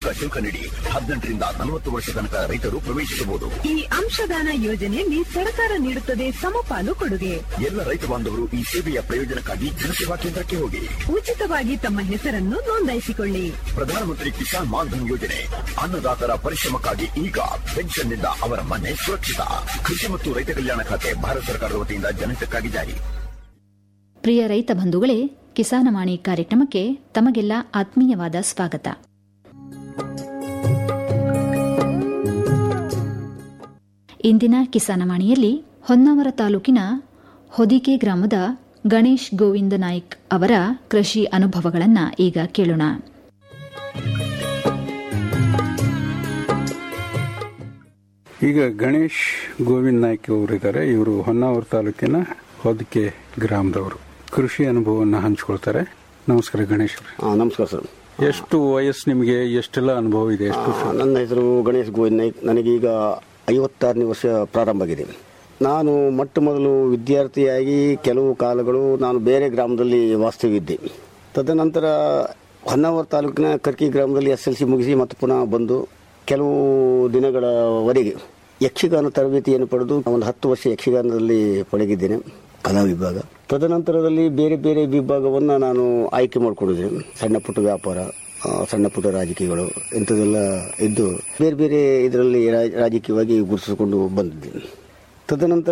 ಶುಲ್ಕ ನೀಡಿ ಹದಿನೆಂಟರಿಂದ ನಲವತ್ತು ವರ್ಷ ತನಕ ರೈತರು ಪ್ರವೇಶಿಸಬಹುದು ಈ ಅಂಶದಾನ ಯೋಜನೆಯಲ್ಲಿ ಸರ್ಕಾರ ನೀಡುತ್ತದೆ ಸಮಪಾಲು ಕೊಡುಗೆ ಎಲ್ಲ ರೈತ ಬಾಂಧವರು ಈ ಸೇವೆಯ ಪ್ರಯೋಜನಕ್ಕಾಗಿ ಜನಸೇವಾ ಕೇಂದ್ರಕ್ಕೆ ಹೋಗಿ ಉಚಿತವಾಗಿ ತಮ್ಮ ಹೆಸರನ್ನು ನೋಂದಾಯಿಸಿಕೊಳ್ಳಿ ಪ್ರಧಾನಮಂತ್ರಿ ಕಿಸಾನ್ ಮಾನ್ಧನ್ ಯೋಜನೆ ಅನ್ನದಾತರ ಪರಿಶ್ರಮಕ್ಕಾಗಿ ಈಗ ಪೆನ್ಷನ್ನಿಂದ ಅವರ ಮನೆ ಸುರಕ್ಷಿತ ಕೃಷಿ ಮತ್ತು ರೈತ ಕಲ್ಯಾಣ ಖಾತೆ ಭಾರತ ಸರ್ಕಾರದ ವತಿಯಿಂದ ಜನಹಿತಕ್ಕಾಗಿ ಜಾರಿ ಪ್ರಿಯ ರೈತ ಬಂಧುಗಳೇ ಕಿಸಾನವಾಣಿ ಕಾರ್ಯಕ್ರಮಕ್ಕೆ ತಮಗೆಲ್ಲ ಆತ್ಮೀಯವಾದ ಸ್ವಾಗತ ಇಂದಿನ ಕಿಸಾನವಾಣಿಯಲ್ಲಿ ಹೊನ್ನಾವರ ತಾಲೂಕಿನ ಹೊದಿಕೆ ಗ್ರಾಮದ ಗಣೇಶ್ ಗೋವಿಂದ ನಾಯ್ಕ್ ಅವರ ಕೃಷಿ ಅನುಭವಗಳನ್ನು ಈಗ ಕೇಳೋಣ ಈಗ ಗಣೇಶ್ ಗೋವಿಂದ್ ನಾಯ್ಕ ಅವರಿದ್ದಾರೆ ಇವರು ಹೊನ್ನಾವರ ತಾಲೂಕಿನ ಹೊದಿಕೆ ಗ್ರಾಮದವರು ಕೃಷಿ ಅನುಭವವನ್ನು ಹಂಚ್ಕೊಳ್ತಾರೆ ನಮಸ್ಕಾರ ಗಣೇಶ್ ಅವ್ರೆ. ಆ, ನಮಸ್ಕಾರ ಸರ್ ಎಷ್ಟು ವಯಸ್ಸು ನಿಮಗೆ ಎಷ್ಟೆಲ್ಲ ಅನುಭವ ಇದೆ ಎಷ್ಟು ಆ, ನನ್ನ ಹೆಸರು ಗಣೇಶ್ ಗೋವಿಂದ್ ನಾಯ್ಕ್ ನನಗೀಗ ಐವತ್ತಾರನೇ ವರ್ಷ ಪ್ರಾರಂಭ ಆಗಿದೆ ನಾನು ಮೊಟ್ಟ ಮೊದಲು ವಿದ್ಯಾರ್ಥಿಯಾಗಿ ಕೆಲವು ಕಾಲಗಳು ನಾನು ಬೇರೆ ಗ್ರಾಮದಲ್ಲಿ ವಾಸ್ತವ್ಯಿದ್ದೆ ತದನಂತರ ಹೊನ್ನಾವರ ತಾಲೂಕಿನ ಕರ್ಕಿ ಗ್ರಾಮದಲ್ಲಿ ಎಸ್ ಎಲ್ ಸಿ ಮುಗಿಸಿ ಮತ್ತು ಪುನಃ ಬಂದು ಕೆಲವು ದಿನಗಳವರೆಗೆ ಯಕ್ಷಗಾನ ತರಬೇತಿಯನ್ನು ಪಡೆದು ಒಂದು ಹತ್ತು ವರ್ಷ ಯಕ್ಷಗಾನದಲ್ಲಿ ಪಳಗಿದ್ದೇನೆ ಕಲಾ ವಿಭಾಗ ತದನಂತರದಲ್ಲಿ ಬೇರೆ ಬೇರೆ ವಿಭಾಗವನ್ನು ನಾನು ಆಯ್ಕೆ ಮಾಡಿಕೊಂಡಿದ್ದೇನೆ ಸಣ್ಣ ಪುಟ್ಟ ವ್ಯಾಪಾರ ಆ, ಸಣ್ಣ ಪುಟ್ಟ ರಾಜಕೀಯಗಳು ಇಂಥದ್ದೆಲ್ಲ ಇದ್ದು ಬೇರೆ ಬೇರೆ ಇದರಲ್ಲಿ ರಾ- ರಾಜಕೀಯವಾಗಿ ಗುರುತಿಸಿಕೊಂಡು ಬಂದಿದ್ದೇನೆ ತದನಂತರ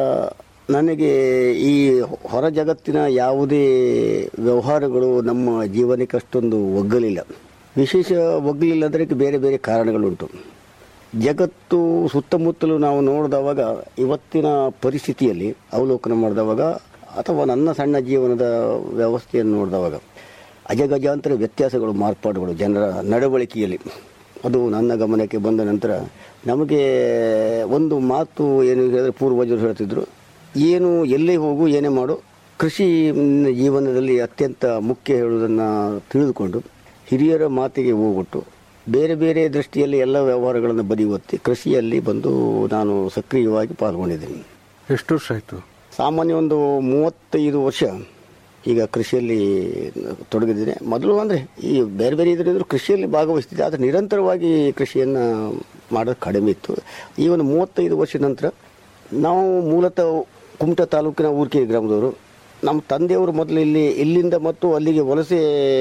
ನನಗೆ ಈ ಹೊರ ಜಗತ್ತಿನ ಯಾವುದೇ ವ್ಯವಹಾರಗಳು ನಮ್ಮ ಜೀವನಕ್ಕೆ ಅಷ್ಟೊಂದು ಒಗ್ಗಲಿಲ್ಲ ವಿಶೇಷ ಒಗ್ಗಲಿಲ್ಲ ಅದಕ್ಕೆ ಬೇರೆ ಬೇರೆ ಕಾರಣಗಳುಂಟು ಜಗತ್ತು ಸುತ್ತಮುತ್ತಲು ನಾವು ನೋಡಿದವಾಗ ಇವತ್ತಿನ ಪರಿಸ್ಥಿತಿಯಲ್ಲಿ ಅವಲೋಕನ ಮಾಡಿದವಾಗ ಅಥವಾ ನನ್ನ ಸಣ್ಣ ಜೀವನದ ವ್ಯವಸ್ಥೆಯನ್ನು ನೋಡಿದವಾಗ ಅಜಗಜಾಂತರ ವ್ಯತ್ಯಾಸಗಳು ಮಾರ್ಪಾಡುಗಳು ಜನರ ನಡವಳಿಕೆಯಲ್ಲಿ ಅದು ನನ್ನ ಗಮನಕ್ಕೆ ಬಂದ ನಂತರ ನಮಗೆ ಒಂದು ಮಾತು ಏನು ಹೇಳಿದ್ರೆ ಪೂರ್ವಜರು ಹೇಳ್ತಿದ್ರು ಏನು ಎಲ್ಲೇ ಹೋಗು ಏನೇ ಮಾಡು ಕೃಷಿ ಮ್, ಜೀವನದಲ್ಲಿ ಅತ್ಯಂತ ಮುಖ್ಯ ಹೇಳುವುದನ್ನು ತಿಳಿದುಕೊಂಡು ಹಿರಿಯರ ಮಾತಿಗೆ ಹೋಗ್ಬಿಟ್ಟು ಬೇರೆ ಬೇರೆ ದೃಷ್ಟಿಯಲ್ಲಿ ಎಲ್ಲ ವ್ಯವಹಾರಗಳನ್ನು ಬದಿಗೊತ್ತಿ ಕೃಷಿಯಲ್ಲಿ ಬಂದು ನಾನು ಸಕ್ರಿಯವಾಗಿ ಪಾಲ್ಗೊಂಡಿದ್ದೀನಿ ಎಷ್ಟು ವರ್ಷ ಆಯ್ತು ಸಾಮಾನ್ಯ ಒಂದು ಮೂವತ್ತೈದು ವರ್ಷ ಈಗ ಕೃಷಿಯಲ್ಲಿ ತೊಡಗಿದ್ದೇನೆ ಮೊದಲು ಅಂದರೆ ಈ ಬೇರೆ ಬೇರೆ ಇದರಿಂದ ಕೃಷಿಯಲ್ಲಿ ಭಾಗವಹಿಸ್ತಿದ್ದೆ ಆದರೆ ನಿರಂತರವಾಗಿ ಕೃಷಿಯನ್ನು ಮಾಡೋದು ಕಡಿಮೆ ಇತ್ತು ಈ ಒಂದು ಮೂವತ್ತೈದು ವರ್ಷದ ನಂತರ ನಾವು ಮೂಲತಃ ಕುಮಟಾ ತಾಲೂಕಿನ ಊರ್ಕೆ ಗ್ರಾಮದವರು ನಮ್ಮ ತಂದೆಯವರು ಮೊದಲು ಇಲ್ಲಿ ಇಲ್ಲಿಂದ ಮತ್ತು ಅಲ್ಲಿಗೆ ವಲಸೆ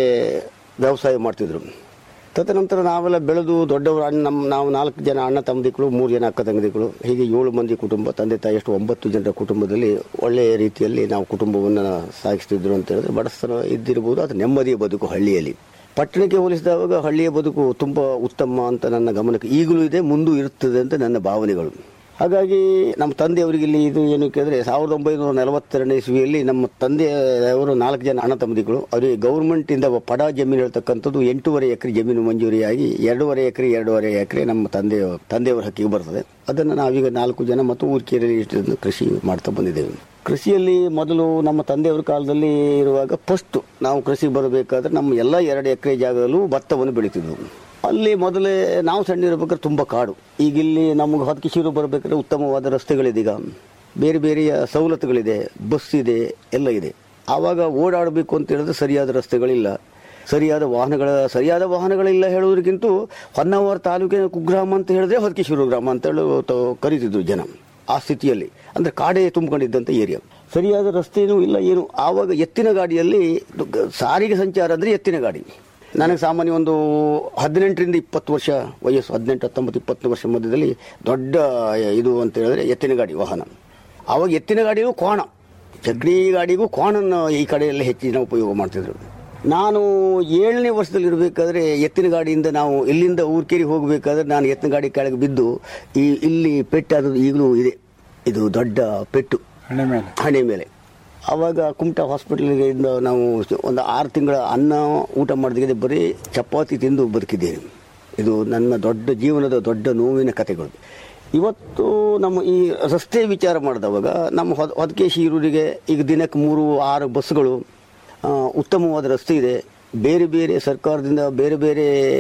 ವ್ಯವಸಾಯ ಮಾಡ್ತಿದ್ರು ತದನಂತರ ನಾವೆಲ್ಲ ಬೆಳೆದು ದೊಡ್ಡವರು ಅಣ್ಣ ನಮ್ಮ ನಾವು ನಾಲ್ಕು ಜನ ಅಣ್ಣ ತಮ್ಮದಿಗಳು ಮೂರು ಜನ ಅಕ್ಕ ತಂಗಿಗಳು ಹೀಗೆ ಏಳು ಮಂದಿ ಕುಟುಂಬ ತಂದೆ ತಾಯಿ ಎಷ್ಟು ಒಂಬತ್ತು ಜನರ ಕುಟುಂಬದಲ್ಲಿ ಒಳ್ಳೆಯ ರೀತಿಯಲ್ಲಿ ನಾವು ಕುಟುಂಬವನ್ನು ಸಾಗಿಸ್ತಿದ್ರು ಅಂತ ಹೇಳಿದ್ರೆ ಬಡಸ್ತನ ಇದ್ದಿರ್ಬೋದು ಅದು ನೆಮ್ಮದಿಯ ಬದುಕು ಹಳ್ಳಿಯಲ್ಲಿ ಪಟ್ಟಣಕ್ಕೆ ಹೋಲಿಸಿದಾಗ ಹಳ್ಳಿಯ ಬದುಕು ತುಂಬ ಉತ್ತಮ ಅಂತ ನನ್ನ ಗಮನಕ್ಕೆ ಈಗಲೂ ಇದೆ ಮುಂದೂ ಇರುತ್ತದೆ ಅಂತ ನನ್ನ ಭಾವನೆಗಳು ಹಾಗಾಗಿ ನಮ್ಮ ತಂದೆಯವರಿಗೆ ಇಲ್ಲಿ ಇದು ಏನು ಕೇಳಿದ್ರೆ ಸಾವಿರದ ಒಂಬೈನೂರ ನಲವತ್ತೆರಡನೇ ಇಸ್ವಿಯಲ್ಲಿ ನಮ್ಮ ತಂದೆಯವರು ನಾಲ್ಕು ಜನ ಅಣ್ಣ ತಮ್ಮದಿಗಳು ಅವರಿಗೆ ಗೌರ್ಮೆಂಟ್ ಇಂದ ಪಡ ಜಮೀನು ಹೇಳ್ತಕ್ಕಂಥದ್ದು ಎಂಟೂವರೆ ಎಕರೆ ಜಮೀನು ಮಂಜೂರಿಯಾಗಿ ಎರಡೂವರೆ ಎಕರೆ ಎರಡೂವರೆ ಎಕರೆ ನಮ್ಮ ತಂದೆಯ ತಂದೆಯವರ ಹಕ್ಕಿಗೆ ಬರ್ತದೆ ಅದನ್ನು ನಾವೀಗ ನಾಲ್ಕು ಜನ ಮತ್ತು ಊರ್ಕೇರಿಯಲ್ಲಿ ಇಷ್ಟು ಕೃಷಿ ಮಾಡ್ತಾ ಬಂದಿದ್ದೇವೆ ಕೃಷಿಯಲ್ಲಿ ಮೊದಲು ನಮ್ಮ ತಂದೆಯವರ ಕಾಲದಲ್ಲಿ ಇರುವಾಗ ಫಸ್ಟ್ ನಾವು ಕೃಷಿ ಬರಬೇಕಾದ್ರೆ ನಮ್ಮ ಎಲ್ಲ ಎರಡು ಎಕರೆ ಜಾಗದಲ್ಲೂ ಭತ್ತವನ್ನು ಬೆಳೀತಿದ್ವು ಅಲ್ಲಿ ಮೊದಲೇ ನಾವು ಸಣ್ಣ ಇರಬೇಕಾದ್ರೆ ತುಂಬ ಕಾಡು ಈಗ ಇಲ್ಲಿ ನಮಗೆ ಹೊದಕಿ ಶಿರು ಬರಬೇಕಾದ್ರೆ ಉತ್ತಮವಾದ ರಸ್ತೆಗಳಿದೆ ಈಗ ಬೇರೆ ಬೇರೆಯ ಸವಲತ್ತುಗಳಿದೆ ಬಸ್ ಇದೆ ಎಲ್ಲ ಇದೆ ಆವಾಗ ಓಡಾಡಬೇಕು ಅಂತ ಹೇಳಿದ್ರೆ ಸರಿಯಾದ ರಸ್ತೆಗಳಿಲ್ಲ ಸರಿಯಾದ ವಾಹನಗಳ ಸರಿಯಾದ ವಾಹನಗಳಿಲ್ಲ ಹೇಳೋದಕ್ಕಿಂತ ಹೊನ್ನಾವರ ತಾಲೂಕಿನ ಕುಗ್ರಾಮ ಅಂತ ಹೇಳಿದ್ರೆ ಹೊದಕಿಶಿರು ಗ್ರಾಮ ಅಂತ ಹೇಳಿ ತ- ಕರೀತಿದ್ರು ಜನ ಆ ಸ್ಥಿತಿಯಲ್ಲಿ ಅಂದ್ರೆ ಕಾಡೇ ತುಂಬಿಕೊಂಡಿದ್ದಂಥ ಏರಿಯಾ ಸರಿಯಾದ ರಸ್ತೆಯೂ ಇಲ್ಲ ಏನು ಆವಾಗ ಎತ್ತಿನ ಗಾಡಿಯಲ್ಲಿ ಗ- ಸಾರಿಗೆ ಸಂಚಾರ ಅಂದರೆ ಎತ್ತಿನ ಗಾಡಿ ನನಗೆ ಸಾಮಾನ್ಯ ಒಂದು ಹದಿನೆಂಟರಿಂದ ಇಪ್ಪತ್ತು ವರ್ಷ ವಯಸ್ಸು ಹದಿನೆಂಟು ಹತ್ತೊಂಬತ್ತು ಇಪ್ಪತ್ತು ವರ್ಷ ಮಧ್ಯದಲ್ಲಿ ದೊಡ್ಡ ಇದು ಅಂತ ಹೇಳಿದ್ರೆ ಎತ್ತಿನ ಗಾಡಿ ವಾಹನ ಆವಾಗ ಎತ್ತಿನ ಗಾಡಿಯೂ ಕೋಣ ಚಕ್ರಿ ಗಾಡಿಗೂ ಕೋಣನ್ನು ಈ ಕಡೆಯಲ್ಲಿ ಹೆಚ್ಚಿನ ಉಪಯೋಗ ಮಾಡ್ತಿದ್ರು ನಾನು ಏಳನೇ ವರ್ಷದಲ್ಲಿ ಇರಬೇಕಾದ್ರೆ ಎತ್ತಿನ ಗಾಡಿಯಿಂದ ನಾವು ಇಲ್ಲಿಂದ ಊರ್ಕೇರಿ ಹೋಗಬೇಕಾದ್ರೆ ನಾನು ಎತ್ತಿನ ಗಾಡಿ ಕೆಳಗೆ ಬಿದ್ದು ಈ ಇಲ್ಲಿ ಪೆಟ್ಟಾದದ್ದು ಈಗಲೂ ಇದೆ ಇದು ದೊಡ್ಡ ಪೆಟ್ಟು ಹಣೆ ಮೇಲೆ ಹಣೆ ಮೇಲೆ ಆವಾಗ ಕುಮಟಾ ಹಾಸ್ಪಿಟಲ್ಗೆ ಇಂದ ನಾವು ಒಂದು ಆರು ತಿಂಗಳ ಅನ್ನ ಊಟ ಮಾಡಿದ್ರೆ ಬರೀ ಚಪಾತಿ ತಿಂದು ಬದುಕಿದ್ದೇನೆ ಇದು ನನ್ನ ದೊಡ್ಡ ಜೀವನದ ದೊಡ್ಡ ನೋವಿನ ಕಥೆಗಳು ಇವತ್ತು ನಮ್ಮ ಈ ರಸ್ತೆ ವಿಚಾರ ಮಾಡಿದವಾಗ ನಮ್ಮ ಹೊದ ಹೊದಕೇಶಿ ಈರೂರಿಗೆ ಈಗ ದಿನಕ್ಕೆ ಮೂರು ಆರು ಬಸ್ಗಳು ಆ, ಉತ್ತಮವಾದ ರಸ್ತೆ ಇದೆ ಬೇರೆ ಬೇರೆ ಸರ್ಕಾರದಿಂದ ಬೇರೆ ಬೇರೆ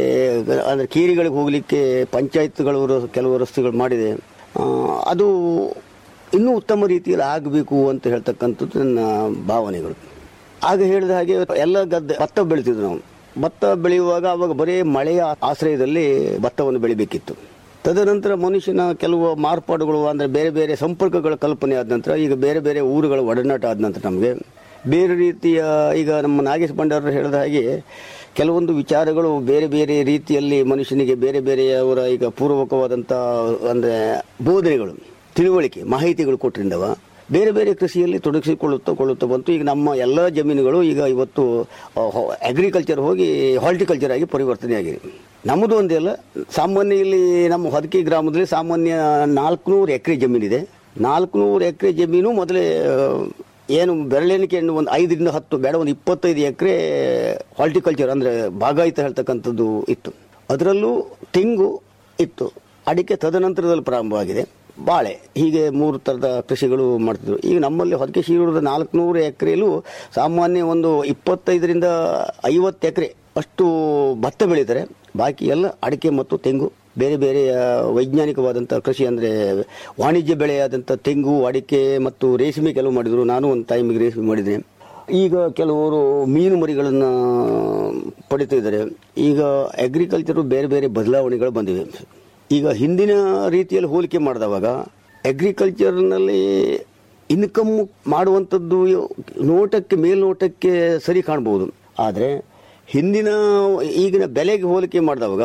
ಅಂದರೆ ಕೇರಿಗಳಿಗೆ ಹೋಗಲಿಕ್ಕೆ ಪಂಚಾಯತ್ಗಳು ರ- ಕೆಲವು ರಸ್ತೆಗಳು ಮಾಡಿದೆ ಆ, ಅದು ಇನ್ನೂ ಉತ್ತಮ ರೀತಿಯಲ್ಲಿ ಆಗಬೇಕು ಅಂತ ಹೇಳ್ತಕ್ಕಂಥದ್ದು ನನ್ನ ಭಾವನೆಗಳು ಆಗ ಹೇಳಿದ ಹಾಗೆ ಎಲ್ಲ ಗದ್ದೆ ಭತ್ತ ಬೆಳಿತಿದ್ವು ನಾವು ಭತ್ತ ಬೆಳೆಯುವಾಗ ಅವಾಗ ಬರೀ ಮಳೆಯ ಆಶ್ರಯದಲ್ಲಿ ಭತ್ತವನ್ನು ಬೆಳಿಬೇಕಿತ್ತು ತದನಂತರ ಮನುಷ್ಯನ ಕೆಲವು ಮಾರ್ಪಾಡುಗಳು ಅಂದರೆ ಬೇರೆ ಬೇರೆ ಸಂಪರ್ಕಗಳ ಕಲ್ಪನೆ ಆದ ನಂತರ ಈಗ ಬೇರೆ ಬೇರೆ ಊರುಗಳ ಒಡನಾಟ ಆದ ನಂತರ ನಮಗೆ ಬೇರೆ ರೀತಿಯ ಈಗ ನಮ್ಮ ನಾಗೇಶ್ ಭಂಡಾರರು ಹೇಳಿದ ಹಾಗೆ ಕೆಲವೊಂದು ವಿಚಾರಗಳು ಬೇರೆ ಬೇರೆ ರೀತಿಯಲ್ಲಿ ಮನುಷ್ಯನಿಗೆ ಬೇರೆ ಬೇರೆಯವರ ಈಗ ಪೂರ್ವಕವಾದಂಥ ಅಂದರೆ ಬೋಧನೆಗಳು ತಿಳುವಳಿಕೆ ಮಾಹಿತಿಗಳು ಕೊಟ್ಟರಿಂದವ ಬೇರೆ ಬೇರೆ ಕೃಷಿಯಲ್ಲಿ ತೊಡಗಿಸಿಕೊಳ್ಳುತ್ತಾ ಕೊಳ್ಳುತ್ತಾ ಬಂತು ಈಗ ನಮ್ಮ ಎಲ್ಲ ಜಮೀನುಗಳು ಈಗ ಇವತ್ತು ಅಗ್ರಿಕಲ್ಚರ್ ಹೋಗಿ ಹಾರ್ಟಿಕಲ್ಚರ್ ಆಗಿ ಪರಿವರ್ತನೆ ಆಗಿದೆ ನಮ್ಮದು ಒಂದೇ ಅಲ್ಲ ಸಾಮಾನ್ಯ ಇಲ್ಲಿ ನಮ್ಮ ಹೊದಕಿ ಗ್ರಾಮದಲ್ಲಿ ಸಾಮಾನ್ಯ ನಾಲ್ಕುನೂರು ಎಕರೆ ಜಮೀನಿದೆ ನಾಲ್ಕುನೂರು ಎಕರೆ ಜಮೀನು ಮೊದಲೇ ಆ, ಏನು ಬೆರಳೆಣಿಕೆ ಹಣ್ಣು ಒಂದು ಐದರಿಂದ ಹತ್ತು ಬೇಡ ಒಂದು ಇಪ್ಪತ್ತೈದು ಎಕರೆ ಹಾರ್ಟಿಕಲ್ಚರ್ ಅಂದರೆ ಭಾಗಾಯಿತ ಹೇಳ್ತಕ್ಕಂಥದ್ದು ಇತ್ತು ಅದರಲ್ಲೂ ತೆಂಗು ಇತ್ತು ಅಡಿಕೆ ತದನಂತರದಲ್ಲಿ ಪ್ರಾರಂಭವಾಗಿದೆ ಬಾಳೆ ಹೀಗೆ ಮೂರು ಥರದ ಕೃಷಿಗಳು ಮಾಡ್ತಿದ್ರು ಈಗ ನಮ್ಮಲ್ಲಿ ಹೊದಕೆ ಶೀರುದ ನಾಲ್ಕುನೂರು ಎಕರೆಯಲ್ಲೂ ಸಾಮಾನ್ಯ ಒಂದು ಇಪ್ಪತ್ತೈದರಿಂದ ಐವತ್ತು ಎಕರೆ ಅಷ್ಟು ಭತ್ತ ಬೆಳೀತಾರೆ ಬಾಕಿ ಎಲ್ಲ ಅಡಿಕೆ ಮತ್ತು ತೆಂಗು ಬೇರೆ ಬೇರೆ ಆ, ವೈಜ್ಞಾನಿಕವಾದಂಥ ಕೃಷಿ ಅಂದರೆ ವಾಣಿಜ್ಯ ಬೆಳೆಯಾದಂಥ ತೆಂಗು ಅಡಿಕೆ ಮತ್ತು ರೇಷ್ಮೆ ಕೆಲವು ಮಾಡಿದರು ನಾನು ಒಂದು ಟೈಮಿಗೆ ರೇಷ್ಮೆ ಮಾಡಿದ್ದೇನೆ ಈಗ ಕೆಲವರು ಮೀನು ಮರಿಗಳನ್ನು ಪಡಿತಾ ಇದ್ದಾರೆ ಈಗ ಅಗ್ರಿಕಲ್ಚರು ಬೇರೆ ಬೇರೆ ಬದಲಾವಣೆಗಳು ಬಂದಿವೆ ಈಗ ಹಿಂದಿನ ರೀತಿಯಲ್ಲಿ ಹೋಲಿಕೆ ಮಾಡಿದವಾಗ ಅಗ್ರಿಕಲ್ಚರ್ನಲ್ಲಿ ಇನ್ಕಮ್ ಮಾಡುವಂಥದ್ದು ನೋಟಕ್ಕೆ ಮೇಲ್ನೋಟಕ್ಕೆ ಸರಿ ಕಾಣ್ಬೋದು ಆದರೆ ಹಿಂದಿನ ಈಗಿನ ಬೆಲೆಗೆ ಹೋಲಿಕೆ ಮಾಡಿದವಾಗ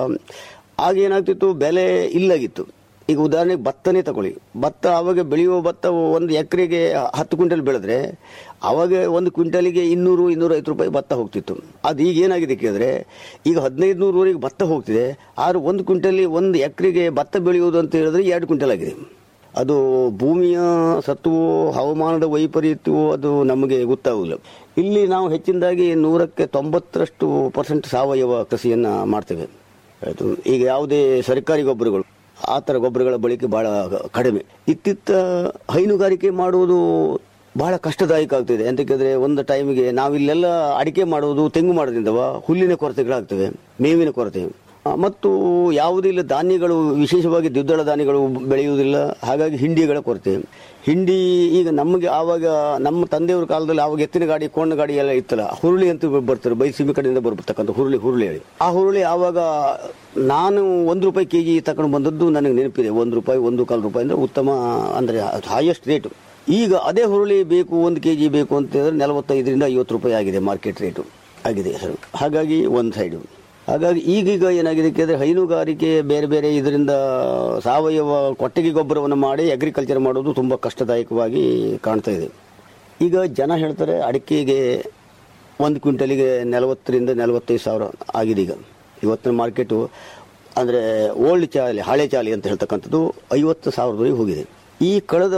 ಆಗ ಏನಾಗ್ತಿತ್ತು ಬೆಲೆ ಇಲ್ಲಾಗಿತ್ತು ಈಗ ಉದಾಹರಣೆಗೆ ಭತ್ತನೇ ತಗೊಳ್ಳಿ ಭತ್ತ ಆವಾಗ ಬೆಳೆಯುವ ಭತ್ತ ಒಂದು ಎಕರೆಗೆ ಹತ್ತು ಕ್ವಿಂಟಲ್ ಬೆಳೆದ್ರೆ ಆವಾಗ ಒಂದು ಕ್ವಿಂಟಲಿಗೆ ಇನ್ನೂರು ಇನ್ನೂರೈವತ್ತು ರೂಪಾಯಿ ಭತ್ತ ಹೋಗ್ತಿತ್ತು ಅದು ಈಗ ಏನಾಗಿದೆ ಕೇಳಿದ್ರೆ ಈಗ ಹದಿನೈದು ನೂರವರೆಗೆ ಭತ್ತ ಹೋಗ್ತಿದೆ ಆದ್ರೆ ಒಂದು ಕ್ವಿಂಟಲಿ ಒಂದು ಎಕರೆಗೆ ಭತ್ತ ಬೆಳೆಯುವುದು ಅಂತ ಹೇಳಿದ್ರೆ ಎರಡು ಕ್ವಿಂಟಲ್ ಆಗಿದೆ ಅದು ಭೂಮಿಯ ಸತ್ವವೋ ಹವಾಮಾನದ ವೈಪರೀತ್ಯವೋ ಅದು ನಮಗೆ ಗೊತ್ತಾಗಲ್ಲ ಇಲ್ಲಿ ನಾವು ಹೆಚ್ಚಿನದಾಗಿ ನೂರಕ್ಕೆ ತೊಂಬತ್ತರಷ್ಟು ಪರ್ಸೆಂಟ್ ಸಾವಯವ ಕೃಷಿಯನ್ನು ಮಾಡ್ತೇವೆ ಆಯ್ತು ಈಗ ಯಾವುದೇ ಸರ್ಕಾರಿ ಗೊಬ್ಬರಗಳು ಆ ಥರ ಗೊಬ್ಬರಗಳ ಬಳಕೆ ಬಹಳ ಕಡಿಮೆ ಇತ್ತಿತ್ತ ಹೈನುಗಾರಿಕೆ ಮಾಡುವುದು ಬಹಳ ಕಷ್ಟದಾಯಕ ಆಗ್ತಿದೆ ಅಂತ ಕೇಳಿದ್ರೆ ಒಂದು ಟೈಮಿಗೆ ನಾವಿಲ್ಲೆಲ್ಲ ಅಡಿಕೆ ಮಾಡುವುದು ತೆಂಗು ಮಾಡೋದ್ರಿಂದವ ಹುಲ್ಲಿನ ಕೊರತೆಗಳಾಗ್ತವೆ ಮೇವಿನ ಕೊರತೆ ಆ, ಮತ್ತು ಯಾವುದೇ ಇಲ್ಲ ಧಾನ್ಯಗಳು ವಿಶೇಷವಾಗಿ ದ್ವಿದಳ ಧಾನ್ಯಗಳು ಬೆಳೆಯುವುದಿಲ್ಲ ಹಾಗಾಗಿ ಹಿಂಡಿಗಳ ಕೊರತೆ ಹಿಂಡಿ ಈಗ ನಮಗೆ ಆವಾಗ ನಮ್ಮ ತಂದೆಯವ್ರ ಕಾಲದಲ್ಲಿ ಆವಾಗ ಎತ್ತಿನ ಗಾಡಿ ಕೋಣ ಗಾಡಿ ಎಲ್ಲ ಇತ್ತಲ್ಲ ಹುರುಳಿ ಅಂತ ಬರ್ತಾರೆ ಬೈಸಿಮಿ ಕಡೆಯಿಂದ ಬರ್ತಕ್ಕಂಥ ಹುರುಳಿ ಹುರುಳಿ ಹೇಳಿ ಆ ಹುರುಳಿ ಆವಾಗ ನಾನು ಒಂದು ರೂಪಾಯಿ ಕೆ ಜಿ ತಗೊಂಡು ಬಂದದ್ದು ನನಗೆ ನೆನಪಿದೆ ಒಂದು ರೂಪಾಯಿ ಒಂದು ಕಾಲು ರೂಪಾಯಿ ಅಂದರೆ ಉತ್ತಮ ಅಂದರೆ ಹೈಯೆಸ್ಟ್ ರೇಟು ಈಗ ಅದೇ ಹುರುಳಿ ಬೇಕು ಒಂದು ಕೆ ಜಿ ಬೇಕು ಅಂತ ಹೇಳಿದ್ರೆ ನಲವತ್ತೈದರಿಂದ ಐವತ್ತು ರೂಪಾಯಿ ಆಗಿದೆ ಮಾರ್ಕೆಟ್ ರೇಟು ಆಗಿದೆ ಸರ್ ಹಾಗಾಗಿ ಒಂದು ಸೈಡು ಹಾಗಾಗಿ ಈಗೀಗ ಏನಾಗಿದೆ ಕೇಳಿದ್ರೆ ಹೈನುಗಾರಿಕೆ ಬೇರೆ ಬೇರೆ ಇದರಿಂದ ಸಾವಯವ ಕೊಟ್ಟಿಗೆ ಗೊಬ್ಬರವನ್ನು ಮಾಡಿ ಅಗ್ರಿಕಲ್ಚರ್ ಮಾಡೋದು ತುಂಬ ಕಷ್ಟದಾಯಕವಾಗಿ ಕಾಣ್ತಾ ಇದೆ ಈಗ ಜನ ಹೇಳ್ತಾರೆ ಅಡಿಕೆಗೆ ಒಂದು ಕ್ವಿಂಟಲಿಗೆ ನಲವತ್ತರಿಂದ ನಲವತ್ತೈದು ಸಾವಿರ ಆಗಿದೆ ಈಗ ಇವತ್ತಿನ ಮಾರ್ಕೆಟು ಅಂದರೆ ಓಲ್ಡ್ ಚಾಲಿ ಹಳೆ ಚಾಲಿ ಅಂತ ಹೇಳ್ತಕ್ಕಂಥದ್ದು ಐವತ್ತು ಸಾವಿರದವರೆಗೆ ಹೋಗಿದೆ ಈ ಕಳೆದ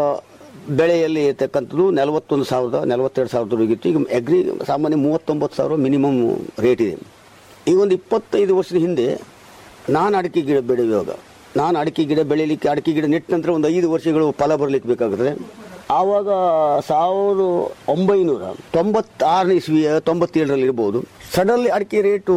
ಬೆಳೆಯಲ್ಲಿ ಇರ್ತಕ್ಕಂಥದ್ದು ನಲವತ್ತೊಂದು ಸಾವಿರದ ನಲವತ್ತೆರಡು ಸಾವಿರದವರೆಗೆ ಇತ್ತು ಈಗ ಅಗ್ರಿ ಸಾಮಾನ್ಯ ಮೂವತ್ತೊಂಬತ್ತು ಸಾವಿರ ಮಿನಿಮಮ್ ರೇಟ್ ಇದೆ ಈಗ ಒಂದು ಇಪ್ಪತ್ತೈದು ವರ್ಷದ ಹಿಂದೆ ನಾನು ಅಡಿಕೆ ಗಿಡ ಬೆಳೆಯುವಾಗ ನಾನು ಅಡಿಕೆ ಗಿಡ ಬೆಳೀಲಿಕ್ಕೆ ಅಡಿಕೆ ಗಿಡ ನೆಟ್ಟ ನಂತರ ಒಂದು ಐದು ವರ್ಷಗಳು ಫಲ ಬರಲಿಕ್ಕೆ ಬೇಕಾಗುತ್ತದೆ ಆವಾಗ ಸಾವಿರದ ಒಂಬೈನೂರ ತೊಂಬತ್ತಾರನೇ ಇಸ್ವಿಯ ತೊಂಬತ್ತೇಳರಲ್ಲಿ ಇರ್ಬೋದು ಸಡನ್ಲಿ ಅಡಿಕೆ ರೇಟು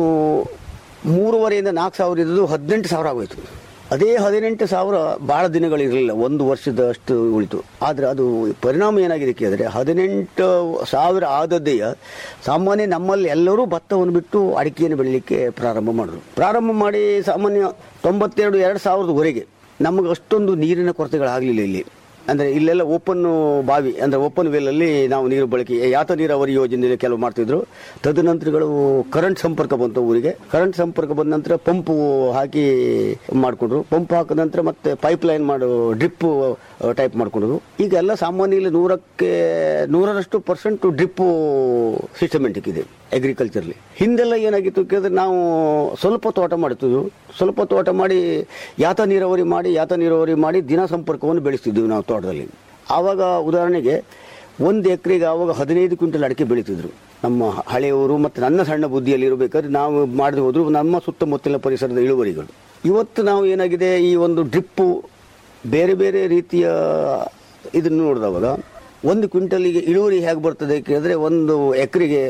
ಮೂರುವರೆಯಿಂದ ನಾಲ್ಕು ಸಾವಿರ ಇದ್ದು ಹದಿನೆಂಟು ಸಾವಿರ ಆಗೋಯ್ತು ಅದೇ ಹದಿನೆಂಟು ಸಾವಿರ ಭಾಳ ದಿನಗಳಿರಲಿಲ್ಲ ಒಂದು ವರ್ಷದಷ್ಟು ಉಳಿತು ಆದರೆ ಅದು ಪರಿಣಾಮ ಏನಾಗಿದೆ ಕೇಳಿದ್ರೆ ಹದಿನೆಂಟು ಸಾವಿರ ಆದದ್ದೆಯ ಸಾಮಾನ್ಯ ನಮ್ಮಲ್ಲಿ ಎಲ್ಲರೂ ಭತ್ತವನ್ನು ಬಿಟ್ಟು ಅಡಿಕೆಯನ್ನು ಬೆಳೀಲಿಕ್ಕೆ ಪ್ರಾರಂಭ ಮಾಡಿದ್ರು ಪ್ರಾರಂಭ ಮಾಡಿ ಸಾಮಾನ್ಯ ತೊಂಬತ್ತೆರಡು ಎರಡು ಸಾವಿರದವರೆಗೆ ನಮಗೆ ಅಷ್ಟೊಂದು ನೀರಿನ ಕೊರತೆಗಳಾಗಲಿಲ್ಲ ಇಲ್ಲಿ ಅಂದರೆ ಇಲ್ಲೆಲ್ಲ ಓಪನ್ ಬಾವಿ ಅಂದರೆ ಓಪನ್ ವೆಲ್ಲಲ್ಲಿ ನಾವು ನೀರು ಬಳಕೆ ಯಾತ ನೀರಾವರಿ ಯೋಜನೆಯಲ್ಲಿ ಕೆಲವು ಮಾಡ್ತಿದ್ರು ತದನಂತರಗಳು ಕರೆಂಟ್ ಸಂಪರ್ಕ ಬಂತು ಊರಿಗೆ ಕರೆಂಟ್ ಸಂಪರ್ಕ ಬಂದ ನಂತರ ಪಂಪು ಹಾಕಿ ಮಾಡಿಕೊಂಡ್ರು ಪಂಪ್ ಹಾಕಿದ ನಂತರ ಮತ್ತೆ ಪೈಪ್ ಲೈನ್ ಮಾಡು ಡ್ರಿಪ್ ಟೈಪ್ ಮಾಡ್ಕೊಂಡ್ರು ಈಗ ಎಲ್ಲ ಸಾಮಾನ್ಯ ಇಲ್ಲಿ ನೂರಕ್ಕೆ ನೂರರಷ್ಟು ಪರ್ಸೆಂಟ್ ಡ್ರಿಪ್ ಸಿಸ್ಟಮೆಟಿಕ್ ಇದೆ ಅಗ್ರಿಕಲ್ಚರ್ಲಿ ಹಿಂದೆಲ್ಲ ಏನಾಗಿತ್ತು ಕೇಳಿದ್ರೆ ನಾವು ಸ್ವಲ್ಪ ತೋಟ ಮಾಡ್ತಿದ್ವು ಸ್ವಲ್ಪ ತೋಟ ಮಾಡಿ ಯಾತ ನೀರಾವರಿ ಮಾಡಿ ಯಾತ ನೀರಾವರಿ ಮಾಡಿ ದಿನ ಸಂಪರ್ಕವನ್ನು ಬೆಳೆಸ್ತಿದ್ವಿ ನಾವು ತೋಟದಲ್ಲಿ ಆವಾಗ ಉದಾಹರಣೆಗೆ ಒಂದು ಎಕರೆಗೆ ಆವಾಗ ಹದಿನೈದು ಕ್ವಿಂಟಲ್ ಅಡಿಕೆ ಬೆಳೀತಿದ್ರು ನಮ್ಮ ಹಳೆಯವರು ಮತ್ತು ನನ್ನ ಸಣ್ಣ ಬುದ್ಧಿಯಲ್ಲಿ ಇರಬೇಕಾದ್ರೆ ನಾವು ಮಾಡದೆ ಹೋದ್ರು ನಮ್ಮ ಸುತ್ತಮುತ್ತಲಿನ ಪರಿಸರದ ಇಳುವರಿಗಳು ಇವತ್ತು ನಾವು ಏನಾಗಿದೆ ಈ ಒಂದು ಡ್ರಿಪ್ಪು ಬೇರೆ ಬೇರೆ ರೀತಿಯ ಇದನ್ನು ನೋಡಿದವಾಗ ಒಂದು ಕ್ವಿಂಟಲಿಗೆ ಇಳುವರಿ ಹೇಗೆ ಬರ್ತದೆ ಕೇಳಿದ್ರೆ ಒಂದು ಎಕರೆಗೆ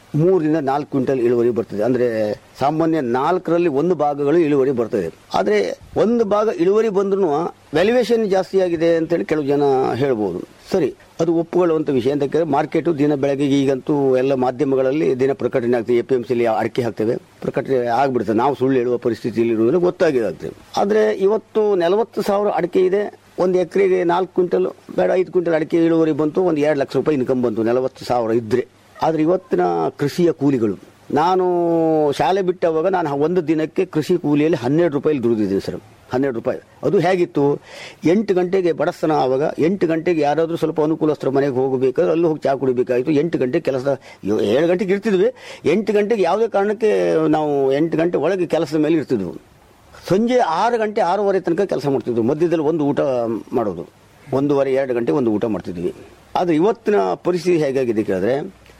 ಮೂರರಿಂದ ನಾಲ್ಕು ಕ್ವಿಂಟಲ್ ಇಳುವರಿ ಬರ್ತದೆ ಅಂದ್ರೆ ಸಾಮಾನ್ಯ ನಾಲ್ಕರಲ್ಲಿ ಒಂದು ಭಾಗಗಳು ಇಳುವರಿ ಬರ್ತದೆ ಆದ್ರೆ ಒಂದು ಭಾಗ ಇಳುವರಿ ಬಂದ್ರೂ ವ್ಯಾಲ್ಯೂಯೇಷನ್ ಜಾಸ್ತಿ ಆಗಿದೆ ಅಂತೇಳಿ ಕೆಲವು ಜನ ಹೇಳ್ಬೋದು ಸರಿ ಅದು ಒಪ್ಪುಗೊಳ್ಳುವಂತ ವಿಷಯ ಅಂತ ಕೇಳಿದ್ರೆ ಮಾರ್ಕೆಟು ದಿನ ಬೆಳಗ್ಗೆ ಈಗಂತೂ ಎಲ್ಲ ಮಾಧ್ಯಮಗಳಲ್ಲಿ ದಿನ ಪ್ರಕಟಣೆ ಆಗ್ತದೆ ಎ ಪಿ ಎಂ ಸಿಲಿ ಅಡಿಕೆ ಹಾಕ್ತೇವೆ ಪ್ರಕಟಣೆ ಆಗ್ಬಿಡ್ತದೆ ನಾವು ಸುಳ್ಳು ಹೇಳುವ ಪರಿಸ್ಥಿತಿಯಲ್ಲಿ ಇರುವುದಿಲ್ಲ ಗೊತ್ತಾಗಿದೆ ಆದ್ರೆ ಇವತ್ತು ನಲವತ್ತು ಸಾವಿರ ಅಡಿಕೆ ಇದೆ ಒಂದು ಎಕರೆಗೆ ನಾಲ್ಕು ಕ್ವಿಂಟಲ್ ಬೇಡ ಐದು ಕ್ವಿಂಟಲ್ ಅಡಿಕೆ ಇಳುವರಿ ಬಂತು ಒಂದು ಎರಡು ಲಕ್ಷ ರೂಪಾಯಿ ಇನ್ಕಮ್ ಬಂತು ನಲವತ್ತು ಸಾವಿರ ಇದ್ರೆ ಆದ್ರೆ ಇವತ್ತಿನ ಕೃಷಿಯ ಕೂಲಿಗಳು ನಾನು ಶಾಲೆ ಬಿಟ್ಟವಾಗ ನಾನು ಒಂದು ದಿನಕ್ಕೆ ಕೃಷಿ ಕೂಲಿಯಲ್ಲಿ ಹನ್ನೆರಡು ರೂಪಾಯಿ ದುಡಿದಿದ್ದೀನಿ ಸರ್ ಹನ್ನೆರಡು ರೂಪಾಯಿ ಅದು ಹೇಗಿತ್ತು ಎಂಟು ಗಂಟೆಗೆ ಬಡಸ್ತನ ಆವಾಗ ಎಂಟು ಗಂಟೆಗೆ ಯಾರಾದರೂ ಸ್ವಲ್ಪ ಅನುಕೂಲಸ್ಥರ ಮನೆಗೆ ಹೋಗಬೇಕಾದ್ರೆ ಅಲ್ಲಿ ಹೋಗಿ ಚಾ ಕುಡಿಬೇಕಾಯಿತು ಎಂಟು ಗಂಟೆ ಕೆಲಸ ಏ- ಏಳು ಗಂಟೆಗೆ ಇರ್ತಿದ್ವಿ ಎಂಟು ಗಂಟೆಗೆ ಯಾವುದೇ ಕಾರಣಕ್ಕೆ ನಾವು ಎಂಟು ಗಂಟೆ ಒಳಗೆ ಕೆಲಸದ ಮೇಲೆ ಇರ್ತಿದ್ವು ಸಂಜೆ ಆರು ಗಂಟೆ ಆರೂವರೆ ತನಕ ಕೆಲಸ ಮಾಡ್ತಿದ್ವಿ ಮಧ್ಯದಲ್ಲಿ ಒಂದು ಊಟ ಮಾಡೋದು ಒಂದೂವರೆ ಎರಡು ಗಂಟೆ ಒಂದು ಊಟ ಮಾಡ್ತಿದ್ವಿ ಆದರೆ ಇವತ್ತಿನ ಪರಿಸ್ಥಿತಿ ಹೇಗಾಗಿದೆ ಕೇಳಿದ್ರೆ